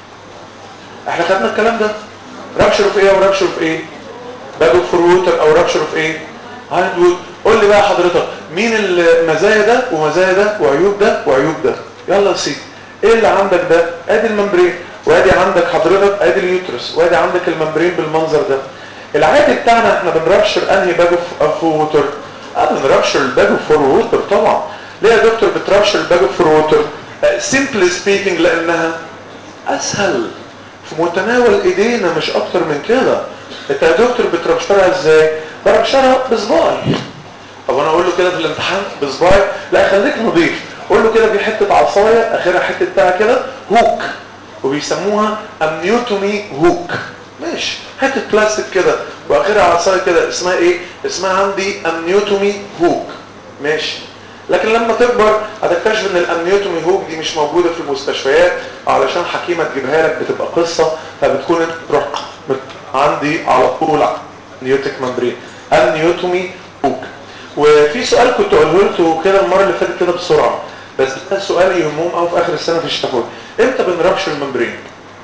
[SPEAKER 2] احنا خدنا الكلام ده رابشر في ايه ورابشر في ايه باجو فور ووتر او رابشر في ايه هايند وود قول لي بقى حضرتك مين المزايا ده ومزايا ده وعيوب ده وعيوب ده يلا يا سيدي ايه اللي عندك ده ادي الممبرين وادي عندك حضرتك ادي اليوترس وادي عندك الممبرين بالمنظر ده العادي بتاعنا احنا بنرابشر انهي باجو فور ووتر اه بنرابشر الباجو فور ووتر طبعا ليه يا دكتور بترابشر الباجو فور ووتر سيمبلي سبيكينج لانها اسهل في متناول ايدينا مش اكتر من كده انت يا دكتور بترابشرها ازاي برابشرها بصباعي طب انا اقول له كده في الامتحان بصباعي لا خليك نظيف قول له كده في حته عصايه اخرها حته بتاع كده هوك وبيسموها امنيوتومي هوك ماشي حته بلاستيك كده واخرها عصايه كده اسمها ايه اسمها عندي امنيوتومي هوك ماشي لكن لما تكبر هتكتشف ان الامنيوتومي هوك دي مش موجوده في المستشفيات علشان حكيمه تجيبها لك بتبقى قصه فبتكون انت تروح عندي على طول نيوتك ممبرين امنيوتومي هوك وفي سؤال كنت قوله لكم كده المره اللي فاتت كده بسرعه بس ده سؤال يهمهم قوي في اخر السنه في الشتاء امتى بنربشر الممبرين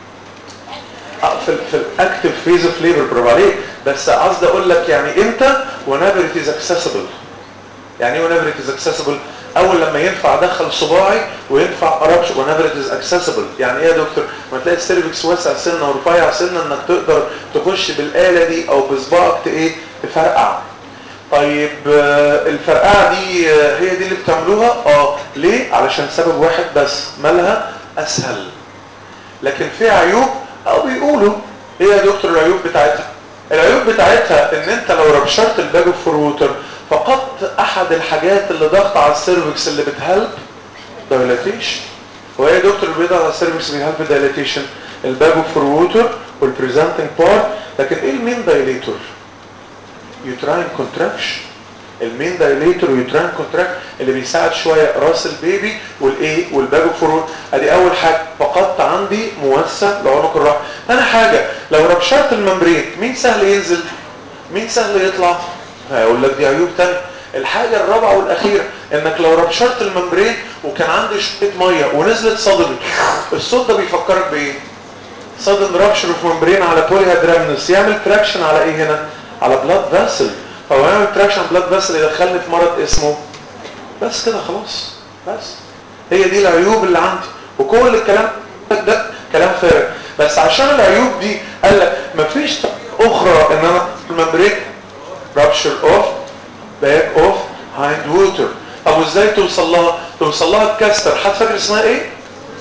[SPEAKER 2] في في الاكتف فيز اوف ليبر برافو عليك بس قصدي اقول لك يعني امتى whenever it is accessible يعني ايه whenever it is accessible اول لما ينفع ادخل صباعي وينفع اربش whenever it is accessible يعني ايه يا دكتور ما تلاقي السيرفكس واسع سنه ورفيع سنه انك تقدر تخش بالاله دي او بصباعك ايه تفرقع طيب الفرقعه دي هي دي اللي بتعملوها اه ليه علشان سبب واحد بس مالها اسهل لكن في عيوب او بيقولوا ايه يا دكتور العيوب بتاعتها العيوب بتاعتها ان انت لو ربشرت الباجو فور ووتر فقدت احد الحاجات اللي ضغط على السيرفكس اللي بتهلب دايلاتيشن هو ايه يا دكتور اللي بيضغط على السيرفكس بيهلب دايلاتيشن الباجو فور ووتر والبريزنتنج بارت لكن ايه المين دايليتور يوتراين كونتراكشن المين دايليتور ويوتراين كونتراكت اللي بيساعد شويه راس البيبي والايه والباجو فورورد ادي اول حاجه فقدت عندي موسع لعنق الرحم انا حاجه لو ربشرت الممبرين مين سهل ينزل مين سهل يطلع هيقول لك دي عيوب تانية الحاجة الرابعة والأخيرة إنك لو ربشرت الممبرين وكان عندي شوية مية ونزلت صدمي الصوت ده بيفكرك بإيه؟ صدم رابشر في ممبرين على بولي هيدرامنس يعمل تراكشن على إيه هنا؟ على بلاد فاسل فهو يعمل تراكشن بلاد فاسل يدخلني في مرض اسمه بس كده خلاص بس هي دي العيوب اللي عندي وكل الكلام ده كلام فارغ بس عشان العيوب دي قال لك مفيش طريقه اخرى ان انا الممبرين رابشر اوف باك اوف هايند ووتر طب وازاي توصل لها توصل لها بكاستر حد فاكر اسمها ايه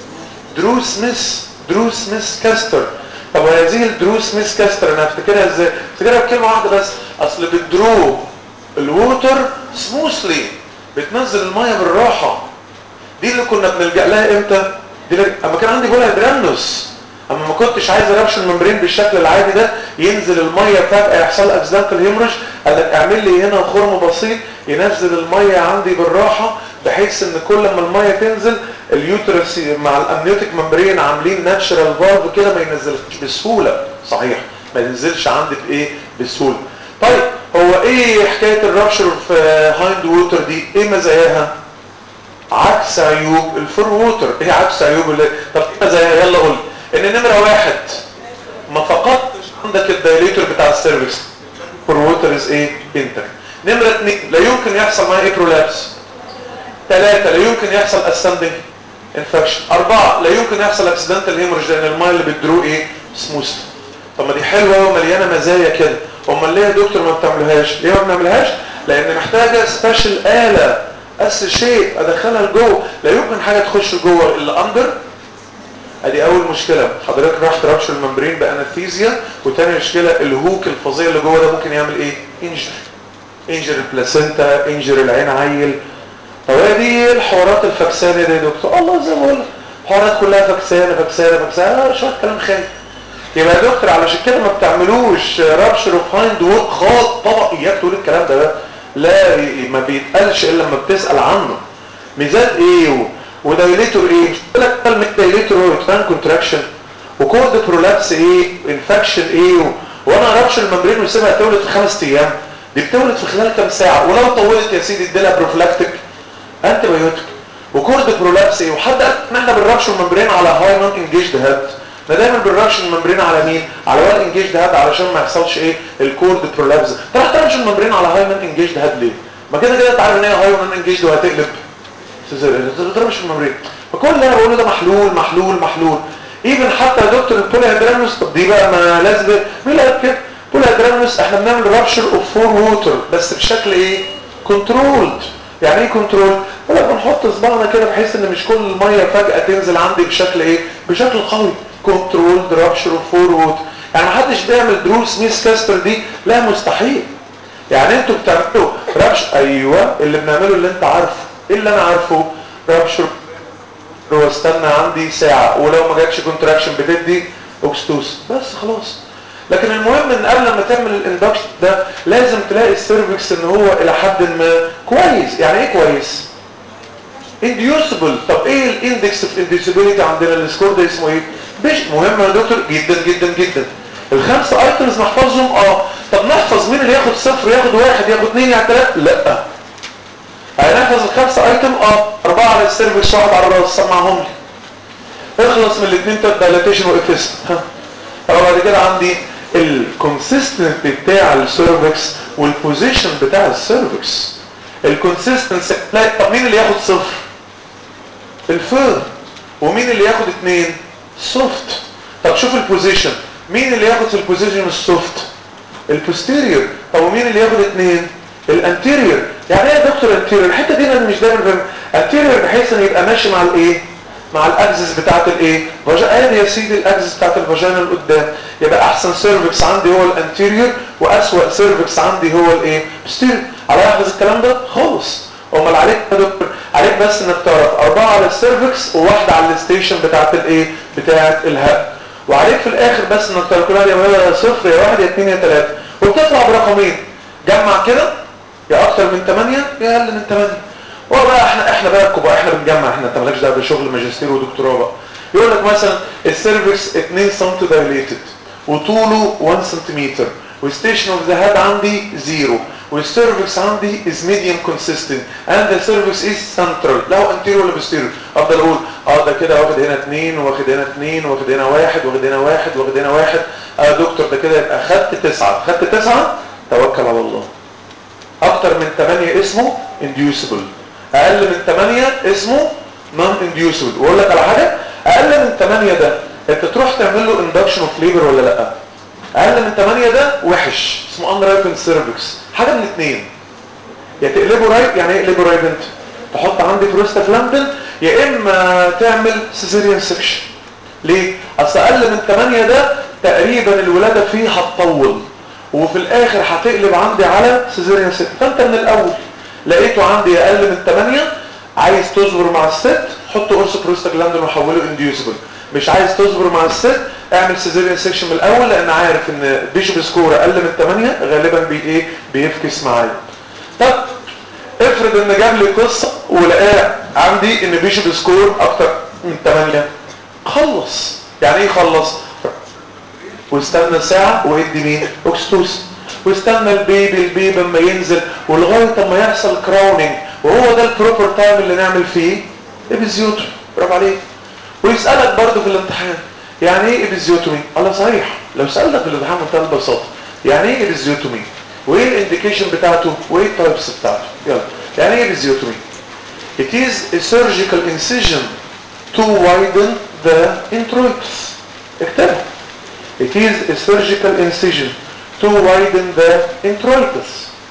[SPEAKER 2] درو سميث درو سميث كاستر طب وهذه الدرو سميث كاستر انا افتكرها ازاي افتكرها بكلمه واحده بس اصل بتدرو الووتر سموثلي بتنزل الميه بالراحه دي اللي كنا بنلجا لها امتى دي اللي... اما كان عندي بولا هيدرانوس اما ما كنتش عايز اربش الممبرين بالشكل العادي ده ينزل الميه فجاه يحصل اكسيدنتال هيموريج قال لك اعمل لي هنا خرم بسيط ينزل الميه عندي بالراحه بحيث ان كل ما الميه تنزل اليوترس مع الامنيوتيك ممبرين عاملين ناتشرال فالف كده ما ينزلش بسهوله صحيح ما ينزلش عندي بايه بسهوله طيب هو ايه حكايه الرابشر في هايند ووتر دي ايه مزاياها عكس عيوب الفور ووتر ايه عكس عيوب اللي... طب ايه مزاياها يلا قول ان نمره واحد ما فقدتش عندك الدايليتور بتاع السيرفيس فور ووتر از ايه انتر نمره اثنين لا يمكن يحصل معايا ايه برولابس ثلاثة لا يمكن يحصل اسندنج انفكشن أربعة لا يمكن يحصل اكسيدنتال هيموريج لأن الماء اللي بتدرو ايه سموث طب ما دي حلوة ومليانة مزايا كده امال ليه يا دكتور ما بتعملوهاش ليه ما بنعملهاش لان محتاجة سبيشال آلة أس شيء ادخلها لجوه لا يمكن حاجة تخش جوه الا اندر ادي اول مشكلة حضرتك راح ترابش الممبرين بانستيزيا وتاني مشكلة الهوك الفظيع اللي جوه ده ممكن يعمل ايه انجر انجر البلاسينتا انجر العين عيل طب هي دي الحوارات الفكسانه دي يا دكتور الله زي ما بقول حوارات كلها فكسانه فكسانه فكسانه آه شويه كلام خايف يبقى يا دكتور علشان كده ما بتعملوش رابشر اوف هايند ووك خالص طبق اياك تقول الكلام ده لا ما بيتقالش الا لما بتسال عنه ميزان ايه ودايليتور ايه مش بقول لك كلمه دايليتور هو تفان كونتراكشن وكورد برولابس ايه انفكشن ايه وانا رابشر الممبرين وسيبها تولد في خمس ايام دي بتولد في خلال كام ساعه ولو طولت يا سيدي اديلها بروفلاكتيك انتي بايوتيك وكورد برولابس ايه وحد قال ان احنا بنرابش الممبرين على هاي نون انجيجد هاد ما دايما بنرابش الممبرين على مين على وال انجيجد هاد علشان ما يحصلش ايه الكورد برولابس طب ترابش الممبرين على هاي نون انجيجد هاد ليه ما كده كده انت عارف ان هي هاي نون انجيجد وهتقلب ترابش الممبرين فكل اللي انا بقوله ده محلول محلول محلول ايفن حتى يا دكتور البولي هيدرانوس طب دي بقى ما لازم مين اللي قال كده بولي هيدرانوس احنا بنعمل رابشر اوف فور ووتر بس بشكل ايه كنترولد يعني ايه كنترول ولا بنحط صباعنا كده بحيث ان مش كل الميه فجاه تنزل عندي بشكل ايه بشكل قوي كنترول رابشر فورورد يعني محدش بيعمل درو سميث كاستر دي لا مستحيل يعني انتوا بتعملوا رابش ايوه اللي بنعمله اللي انت عارفه ايه اللي انا عارفه رابشر واستنى عندي ساعه ولو ما جاتش كونتراكشن بتدي اوكستوس بس خلاص لكن المهم ان قبل ما تعمل الاندكشن ده لازم تلاقي السيرفكس ان هو الى حد ما كويس يعني ايه كويس انديوسبل طب ايه الاندكس اوف انديوسبيليتي عندنا السكور ده اسمه ايه مش مهم يا دكتور جدا جدا جدا الخمسه ايتمز نحفظهم اه طب نحفظ مين اللي ياخد صفر ياخد واحد ياخد اثنين ياخد ثلاثه لا هنحفظ الخمسه ايتم اه اربعه على السيرفكس واحد على الراس سمعهم لي اخلص من الاثنين دايلاتيشن وافست ها طب بعد كده عندي الكونسيستنسي بتاع السيرفكس والبوزيشن بتاع السيرفكس الكونسيستنسي طب مين اللي ياخد صفر الفير ومين اللي ياخد اتنين سوفت طب شوف البوزيشن مين اللي ياخد في البوزيشن السوفت البوستيريور طب ومين اللي ياخد اتنين الانتيريور يعني ايه يا دكتور انتيريور الحته دي انا مش دايما فاهم انتيريور بحيث ان يبقى ماشي مع الايه مع الاكسس بتاعت الايه ادي يا سيدي الاكسس بتاعت الفاجينا اللي قدام يبقى احسن سيرفكس عندي هو الانتيريور واسوأ سيرفكس عندي هو الايه بوستيريور على احفظ الكلام ده خالص امال عليك يا دكتور عليك بس انك تعرف اربعه على السيرفكس وواحده على الستيشن بتاعت الايه بتاعت الهب وعليك في الاخر بس انك تعرف كل واحد يا صفر يا واحد يا اثنين يا ثلاثه وبتطلع برقمين جمع كده يا اكتر من 8 يا اقل من 8 هو بقى احنا احنا بقى الكبار احنا بنجمع احنا انت مالكش دعوه بشغل ماجستير ودكتوراه بقى يقول لك مثلا السيرفكس 2 سم دايليتد وطوله 1 سنتيمتر والستيشن اوف ذا هاد عندي زيرو والسيرفكس عندي is medium consistent and the cervix is central له anterior ولا posterior افضل اقول اه ده كده واخد هنا اثنين واخد هنا اثنين واخد هنا واحد واخد هنا واحد واخد هنا واحد اه دكتور ده كده يبقى خدت تسعة خدت تسعة توكل على الله اكتر من 8 اسمه inducible اقل من 8 اسمه non inducible واقول لك على حاجه اقل من 8 ده انت تروح تعمل له induction of labor ولا لا اقل من 8 ده وحش اسمه unripened cervix حاجه من اثنين يا تقلبه رايب يعني ايه اقلبه رايب انت تحط عندي بروستاجلاندين يا اما تعمل سيزيريان سكشن ليه اصل اقل من 8 ده تقريبا الولاده فيه هتطول وفي الاخر هتقلب عندي على سيزيريان سكشن فانت من الاول لقيته عندي اقل من 8 عايز تصبر مع الست حط قرص بروستاجلاندين وحوله انديوسبل مش عايز تصبر مع الست اعمل سيزيريان سيكشن من الاول لان عارف ان بيشوب سكور اقل من 8 غالبا بي ايه بيفكس معايا طب افرض ان جاب لي قصه ولقاه عندي ان بيشوب سكور اكتر من 8 خلص يعني ايه خلص واستنى ساعه وادي مين اوكستوس واستنى البيبي البيبي اما ينزل ولغايه اما يحصل كراوننج وهو ده البروبر تايم اللي نعمل فيه ابيزيوتر برافو عليك ويسالك برضه في الامتحان يعني ايه ابيزيوتومي الله صحيح لو سالك في الامتحان بمنتهى البساطه يعني ايه ابيزيوتومي وايه الانديكيشن بتاعته وايه التايبس بتاعته يلا يعني ايه ابيزيوتومي it is a surgical incision to widen the introitus اكتبها it is a surgical incision to widen the introitus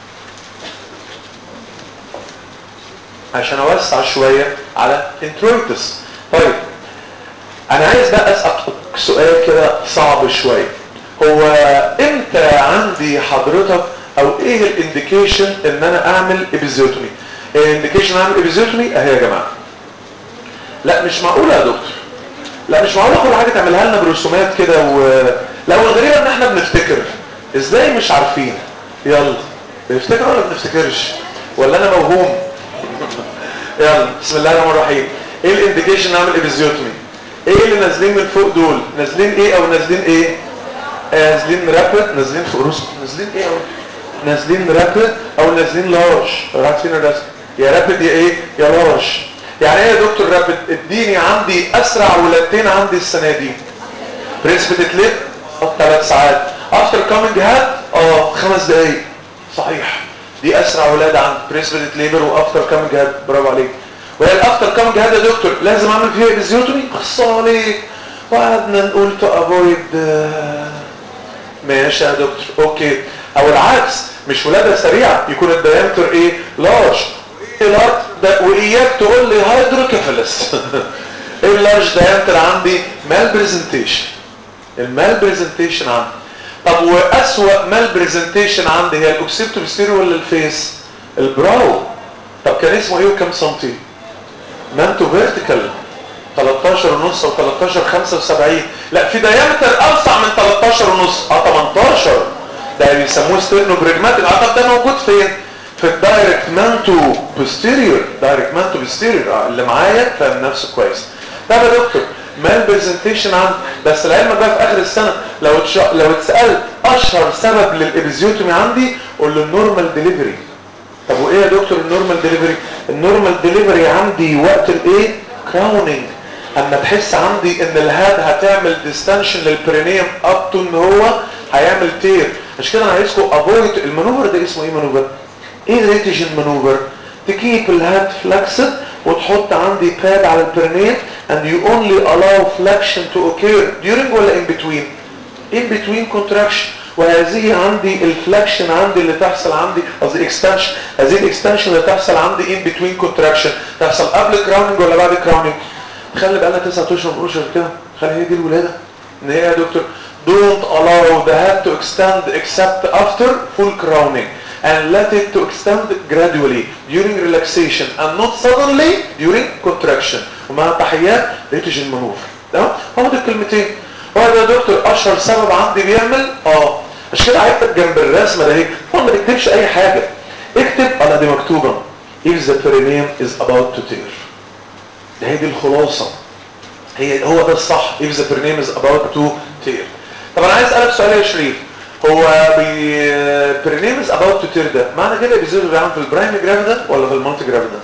[SPEAKER 2] عشان اوسع شويه على introitus طيب انا عايز بقى اسال سؤال كده صعب شويه هو امتى عندي حضرتك او ايه الانديكيشن ان انا اعمل ابيزيوتومي الانديكيشن اعمل ابيزيوتومي اهي يا جماعه لا مش معقوله يا دكتور لا مش معقوله كل حاجه تعملها لنا برسومات كده و لا والغريب ان احنا بنفتكر ازاي مش عارفين يلا بنفتكر ولا بنفتكرش ولا انا موهوم يلا بسم الله الرحمن الرحيم ايه الانديكيشن نعمل ابيزيوتومي ايه اللي نازلين من فوق دول نازلين ايه او نازلين ايه آه نازلين رابد نازلين فوق رسم نازلين ايه او نازلين رابد او نازلين لارج راحت فين الرسم يا رابد يا ايه يا لارج يعني ايه يا دكتور رابد اديني عندي اسرع ولادتين عندي السنه دي بريسبتت ليب ثلاث ساعات افتر كامينج هاد اه خمس دقايق صحيح دي اسرع ولاده عندي بريسبتت ليبر وافتر كامينج هاد برافو عليك وهي الافتر كامينج هاد يا دكتور لازم اعمل فيها ابيزيوتومي خصها عليك وقعدنا نقول تو افويد ماشي يا دكتور اوكي او العكس مش ولاده سريعه يكون الدايمتر ايه لارج ايه لارج ده واياك تقول لي هيدروكيفالس ايه اللارج دايمتر عندي مال برزنتيشن المال برزنتيشن عندي طب واسوأ مال برزنتيشن عندي هي الاوكسيبتو بيستيريو ولا الفيس البراو طب كان اسمه ايه وكام سنتي مانتو فيرتيكال 13 ونص او 13 75 لا في دايمتر اوسع من 13 ونص اه 18 ده بيسموه ستيرنو بريجماتيك اه طب ده موجود فين في الدايركت مانتو بوستيريور دايركت مانتو بوستيريور آه اللي معايا فاهم نفسه كويس طب يا دكتور مال برزنتيشن عندي بس العلم بقى في اخر السنه لو اتش... لو اتسالت اشهر سبب للابيزيوتومي عندي قول له النورمال ديليفري طب وايه يا دكتور النورمال ديليفري النورمال ديليفري عندي وقت الايه كراوننج اما تحس عندي ان الهاد هتعمل ديستنشن للبرينيوم اب تو ان هو هيعمل تير عشان كده انا عايزكم افويد المانوفر ده اسمه ايه مانوفر ايه ريتيجن مانوفر تكيب الهاد فلكسد وتحط عندي باد على البرينيوم and you only allow flexion to occur during ولا in between in between contraction وهذه عندي الفلكشن عندي اللي تحصل عندي قصدي اكستنشن هذه الاكستنشن اللي تحصل عندي in between contraction تحصل قبل كراوننج ولا بعد كراوننج خلي بقى لنا 9 اشهر من اشهر كده خلي هي دي الولاده ان هي يا دكتور don't allow the head to extend except after full crowning and let it to extend gradually during relaxation and not suddenly during contraction ومع تحيات ريتج المنوفر تمام هو دي الكلمتين وهذا يا دكتور اشهر سبب عندي بيعمل اه عشان كده هيكتب جنب الرسمه ده اهي هو ما تكتبش اي حاجه اكتب انا دي مكتوبه if the perineum is about to tear ده هي دي الخلاصه هي هو ده الصح if the perineum is about to tear طب انا عايز اسالك سؤال يا شريف هو بي perineum is about to tear ده معنى كده بيزيدوا بيعمل في البرايم جرافيدا ولا في المالتي جرافيدا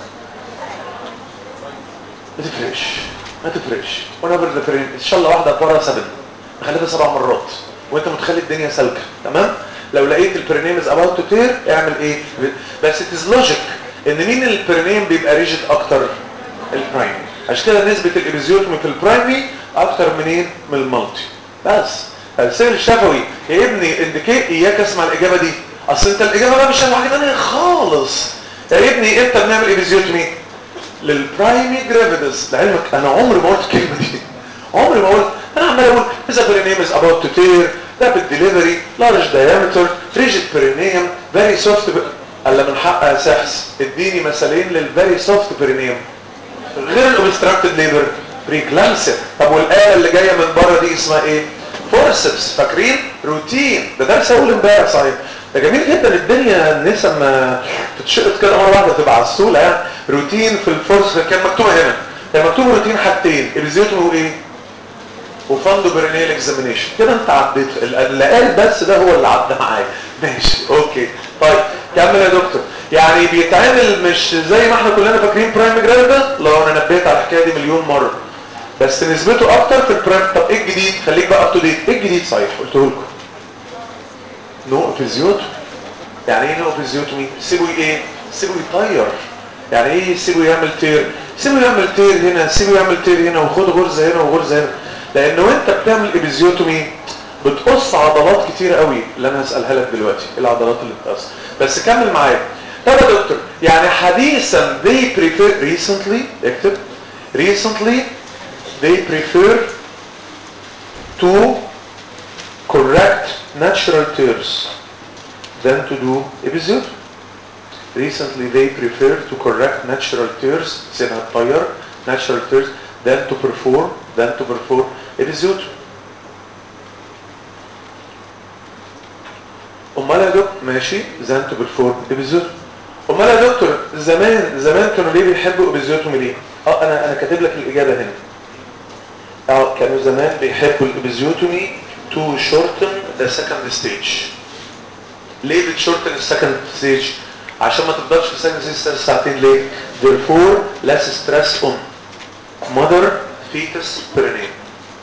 [SPEAKER 2] ما تفرقش ما تفرقش وانا برد فريم ان شاء الله واحده بره سبن خليها سبع مرات وانت متخلي الدنيا سالكه تمام لو لقيت البرينيم از اباوت تو تير اعمل ايه بس اتز لوجيك ان مين البرينيم بيبقى ريجيد اكتر البرايمي عشان كده نسبه الابيزيوتومي في البرايمي اكتر منين من المالتي بس السيل الشفوي يا ابني انديكيت اياك اسمع الاجابه دي اصل انت الاجابه بقى مش حاجه ثانيه خالص يا ابني امتى بنعمل ابيزيوتومي للبرايمي جرافيدس لعلمك انا عمري ما قلت الكلمه دي عمري ما قلت انا عمال اقول اذا برينيم از اباوت تو تير rapid delivery large diameter rigid perineum very soft الا من حق يا سحس اديني مثالين للفيري سوفت perineum غير الاوبستراكتد ليبر بريكلامسيا طب والاله اللي جايه من بره دي اسمها ايه فورسبس فاكرين روتين ده درس اول امبارح صحيح ده جميل جدا الدنيا النسا ما تتشقط كده مره واحده تبقى على السهوله يعني روتين في الفورس كان مكتوبه هنا كان مكتوب روتين حاجتين ابيزيوتوم وايه وفاندو برينيال اكزامينيشن كده انت عديت اللي قال بس ده هو اللي عدى معايا ماشي اوكي طيب كمل يا دكتور يعني بيتعمل مش زي ما احنا كلنا فاكرين برايم جرافيدا لو انا نبهت على الحكايه دي مليون مره بس نسبته اكتر في البرايم طب ايه الجديد خليك بقى اب تو ديت ايه الجديد صحيح قلته لكم نو افيزيوتومي يعني ايه نو افيزيوتومي سيبه ايه سيبه يطير يعني ايه سيبه يعمل تير سيبه يعمل تير هنا سيبه يعمل تير هنا وخد غرزه هنا وغرزه هنا لان وانت بتعمل ابيزيوتومي بتقص عضلات كتيره قوي اللي انا هسالها لك دلوقتي ايه العضلات اللي بتقص بس كمل معايا طب يا دكتور يعني حديثا they prefer recently اكتب recently they prefer to correct natural tears than to do episiotomy recently they prefer to correct natural tears سيبها تطير natural tears than to perform than to perform episiotomy امال يا دكتور ماشي than to perform episiotomy امال يا دكتور زمان زمان كانوا ليه بيحبوا ابيزيوتومي ليه اه انا انا كاتب لك الاجابه هنا اه كانوا زمان بيحبوا الابيزيوتومي تو شورتن ذا سكند ستيج ليه بتشورتن السكند ستيج عشان ما تفضلش في السكند ستيج ساعتين ليه therefore less stress on mother fetus perineum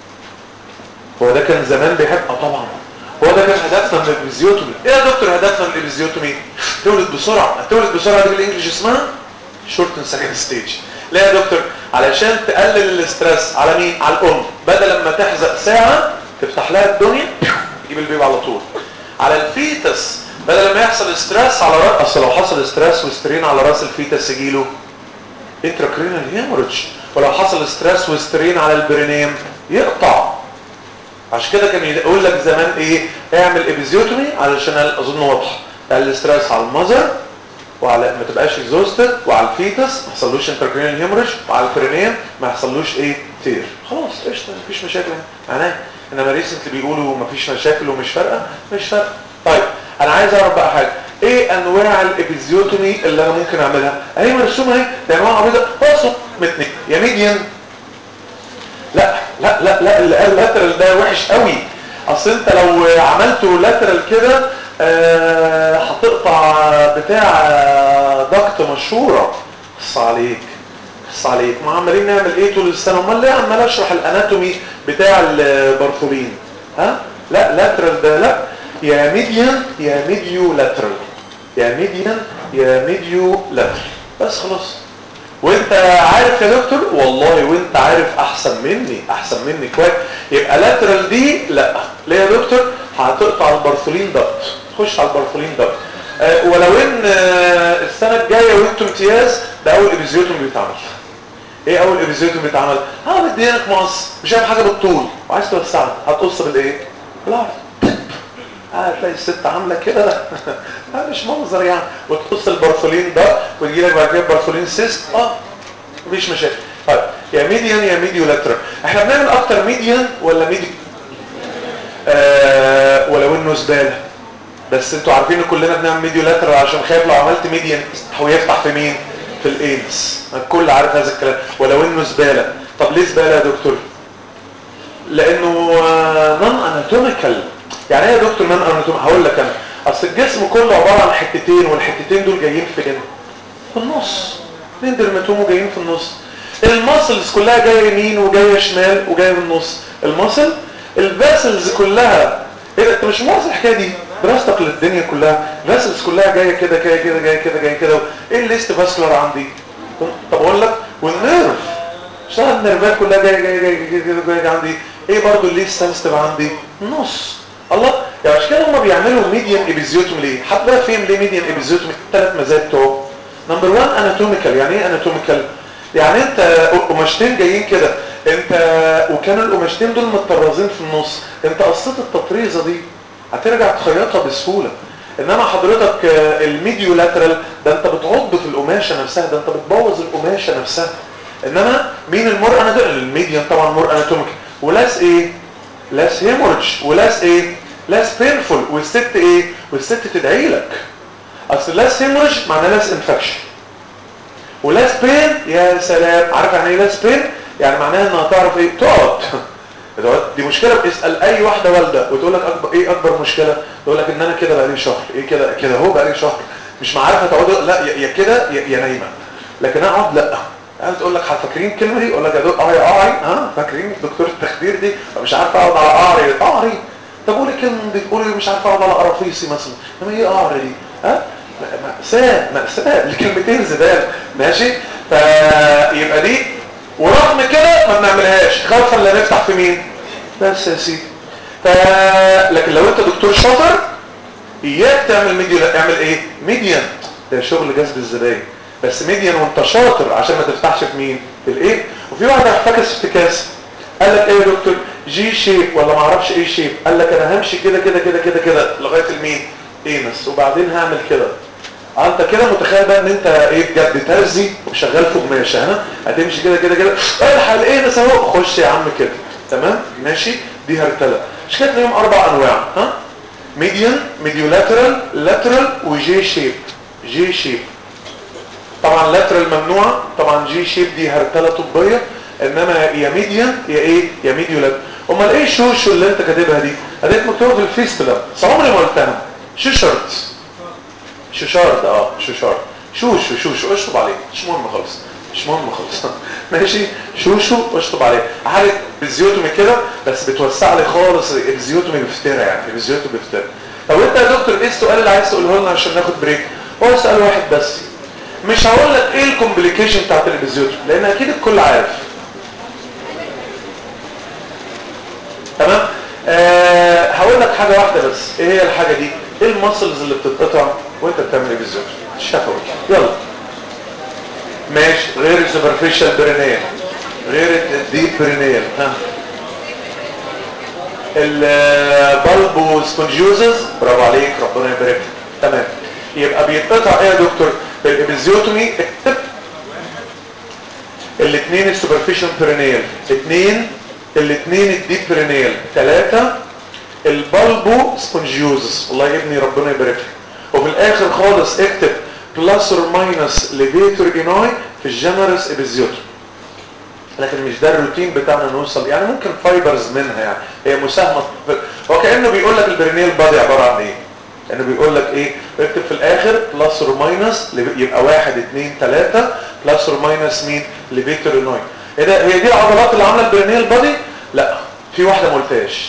[SPEAKER 2] هو ده كان زمان بيحب اه طبعا هو ده كان هدفنا من الابيزيوتومي ايه يا دكتور هدفنا من الابيزيوتومي تولد بسرعه هتولد بسرعه دي بالانجلش اسمها شورتن سكند ستيج ليه يا دكتور علشان تقلل الاسترس على مين على الام بدل ما تحزق ساعه تفتح لها الدنيا تجيب البيبي على طول على الفيتس بدل ما يحصل استرس على راس اصل لو حصل استرس وسترين على راس الفيتس يجيله انتراكرينال هيموريدج ولو حصل ستريس وسترين على البرينيم يقطع عشان كده كان يقول لك زمان ايه اعمل ابيزيوتومي علشان اظن واضح الاستريس على المذر وعلى ما تبقاش اكزوستد وعلى الفيتس ما يحصلوش انتركرينال هيموريج وعلى البرينيم ما يحصلوش ايه تير خلاص قشطه مفيش مشاكل معناه انما ريسنتلي بيقولوا مفيش مشاكل ومش فارقه مش فارقه طيب انا عايز اعرف بقى حاجه ايه انواع الابيزيوتومي اللي انا ممكن اعملها اهي مرسومه اهي ده انواع عبيطه بصوا متنين يا ميديان لا لا لا لا اللي قال لاترال ده وحش قوي اصل انت لو عملته لاترال كده آه هتقطع بتاع ضغط مشهوره بص عليك بص عليك ما عمالين نعمل ايه طول السنه امال ليه عمال اشرح الاناتومي بتاع البرفولين ها لا لاترال ده لا يا ميديان يا ميديو لاترال يا ميديان يا ميديو لاترال بس خلاص وانت عارف يا دكتور والله وانت عارف احسن مني احسن مني كويس يبقى لاترال دي لا ليه يا دكتور هتقطع البرفولين ضغط تخش على البرفولين ضغط أه ولو ان أه السنه الجايه وانتم امتياز ده اول ابيزيوتوم بيتعمل ايه اول ابيزيوتوم بيتعمل ها مدينك مقص مش عارف حاجه بالطول وعايز توسعها هتقص بالايه بالعرض هتلاقي الست عامله كده مش منظر يعني وتقص البرفولين ده ويجي لك بعد كده برفولين سيست اه مفيش مشاكل طيب يا ميديان يا ميديو لاترال احنا بنعمل اكتر ميديان ولا ميديو آه ولو انه زباله بس انتوا عارفين ان كلنا بنعمل ميديو لاترال عشان خايف لو عملت ميديان هو يفتح في مين في الانس الكل عارف هذا الكلام ولو انه زباله طب ليه زباله يا دكتور لانه نون اناتوميكال يعني ايه يا دكتور نون اناتوميكال هقول لك انا اصل الجسم كله عباره عن حتتين والحتتين دول جايين فين في النص اثنين درماتوم جايين في النص الماسلز كلها جايه يمين وجايه شمال وجايه في النص الماسل الفاسلز كلها ايه ده انت مش ملاحظ الحكايه دي دراستك للدنيا كلها الفاسلز كلها جايه كده جايه كده جايه كده جايه كده ايه الليست فاسكولار عندي طب اقول لك والنيرف اشتغل النيرفات كلها جايه جايه جايه جايه جايه, جاية عندي ايه برضو الليست سنسيتيف عندي نص الله يعني عشان كده هم بيعملوا ميديان ابيزيوتوم ليه حد بقى فين ليه ميديان ابيزيوتوم الثلاث مزايا بتوعه نمبر 1 اناتوميكال يعني ايه اناتوميكال يعني انت قماشتين جايين كده انت وكانوا القماشتين دول متطرزين في النص انت قصيت التطريزه دي هترجع تخيطها بسهوله انما حضرتك الميديو لاترال ده انت بتعض في القماشه نفسها ده انت بتبوظ القماشه نفسها انما مين المر انا الميديان طبعا مر اناتوميكال ولاس ايه لاس هيمورج ولاس ايه لاس بينفول والست ايه والست تدعي لك اصل لاس هيمورج معناه لاس انفكشن ولاس بين يا سلام عارف يعني ايه لاس بين يعني معناها انها تعرف ايه تقعد دي مشكله اسال اي واحده والده وتقول لك اكبر ايه اكبر مشكله تقول لك ان انا كده بقالي شهر ايه كده كده اهو بقالي شهر مش عارفه تقعد لا يا كده يا نايمه لكن اقعد لا يعني تقول لك فاكرين الكلمه دي اقول لك يا دكتور اه يا قعري ها فاكرين دكتور التخدير دي مش عارف اقعد على قعري قعري طب قولي كلمه دي تقولي مش عارف اقعد على قرافيسي مثلا انما ايه قعري دي ها مأساة مأساة الكلمتين زبال ماشي فيبقى دي ورغم كده ما بنعملهاش خايفه اللي نفتح في مين بس يا سيدي ف... لكن لو انت دكتور شاطر اياك تعمل ميديان اعمل ايه ميديان ده شغل جذب الزباين بس ميديان وانت شاطر عشان ما تفتحش في مين في الايه وفي واحد احتكس افتكاس قال لك ايه يا دكتور جي شيب ولا ما اعرفش ايه شيب قال لك انا همشي كده كده كده كده كده لغايه المين اينس وبعدين هعمل كده انت كده متخيل بقى ان انت ايه بجد ترزي وشغال في قماشه ها هتمشي كده كده كده الحق الاينس اهو خش يا عم كده تمام ماشي دي هرتله مش كده ليهم اربع انواع ها ميديان ميديولاترال لاترال وجي شيب جي شيب طبعا لاترال ممنوعه طبعا جي شيب دي هرتله طبيه انما يا ميديان يا ايه يا ميديولاترال امال ايه شوشو اللي انت كاتبها دي اديت مكتوبه في الفيستولا عمري ما قلتها شوشرت شوشارد اه شوشارد شوشو شوشو اشطب عليه مش مهم خالص مش مهم خالص ماشي شوشو اشطب عليه حاجه بالزيوتومي كده بس بتوسع لي خالص الزيوتومي بفترة يعني الزيوتومي بفترة طب انت يا دكتور ايه السؤال اللي عايز تقوله لنا عشان ناخد بريك هو سؤال واحد بس مش هقول لك ايه الكومبليكيشن بتاعت الابيزيوتومي لان اكيد الكل عارف تمام أه هقول لك حاجه واحده بس ايه هي الحاجه دي ايه المسلز اللي بتتقطع وانت بتعمل ابيزيوتومي الشفوي يلا ماشي غير السوبرفيشال برينيال غير الديب برينيال ها البالبو سبونجيوزز برافو عليك ربنا يبارك لك تمام يبقى بيتقطع ايه يا دكتور بالابيزيوتومي الاثنين السوبرفيشال برينيال اثنين الاثنين الديب برينيال ثلاثة البالبو سبونجيوزز والله يا ابني ربنا يبارك لك وفي الاخر خالص اكتب بلس اور ماينس ليفيتور اناي في الجنرس ابيزيوتوم لكن مش ده الروتين بتاعنا نوصل يعني ممكن فايبرز منها يعني هي مساهمه هو كانه بيقول لك البرينيال بادي عباره عن ايه كانه بيقول لك ايه اكتب في الاخر بلس اور ماينس يبقى واحد اثنين ثلاثة بلس اور ماينس مين ليفيتور اناي ايه ده هي دي العضلات اللي عامله البرينيال بادي لا في واحده ما قلتهاش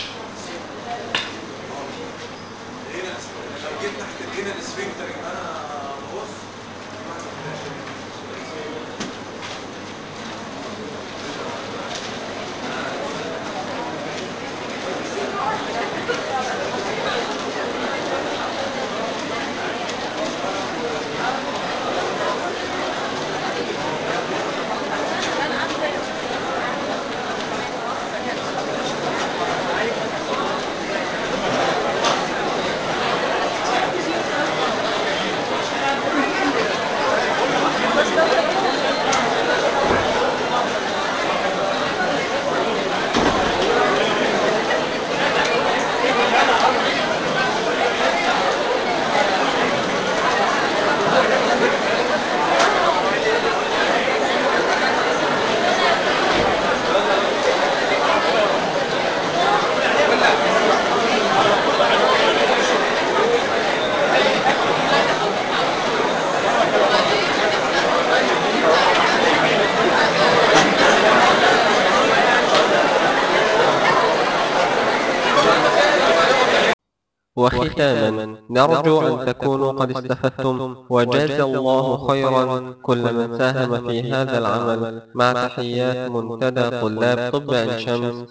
[SPEAKER 1] وختاما نرجو أن تكونوا قد استفدتم وجاز الله خيرا كل من ساهم في هذا العمل مع تحيات منتدى طلاب طب عين شمس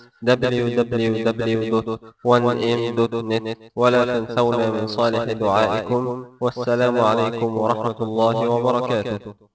[SPEAKER 1] www.1m.net ولا تنسونا من صالح دعائكم والسلام عليكم ورحمة الله وبركاته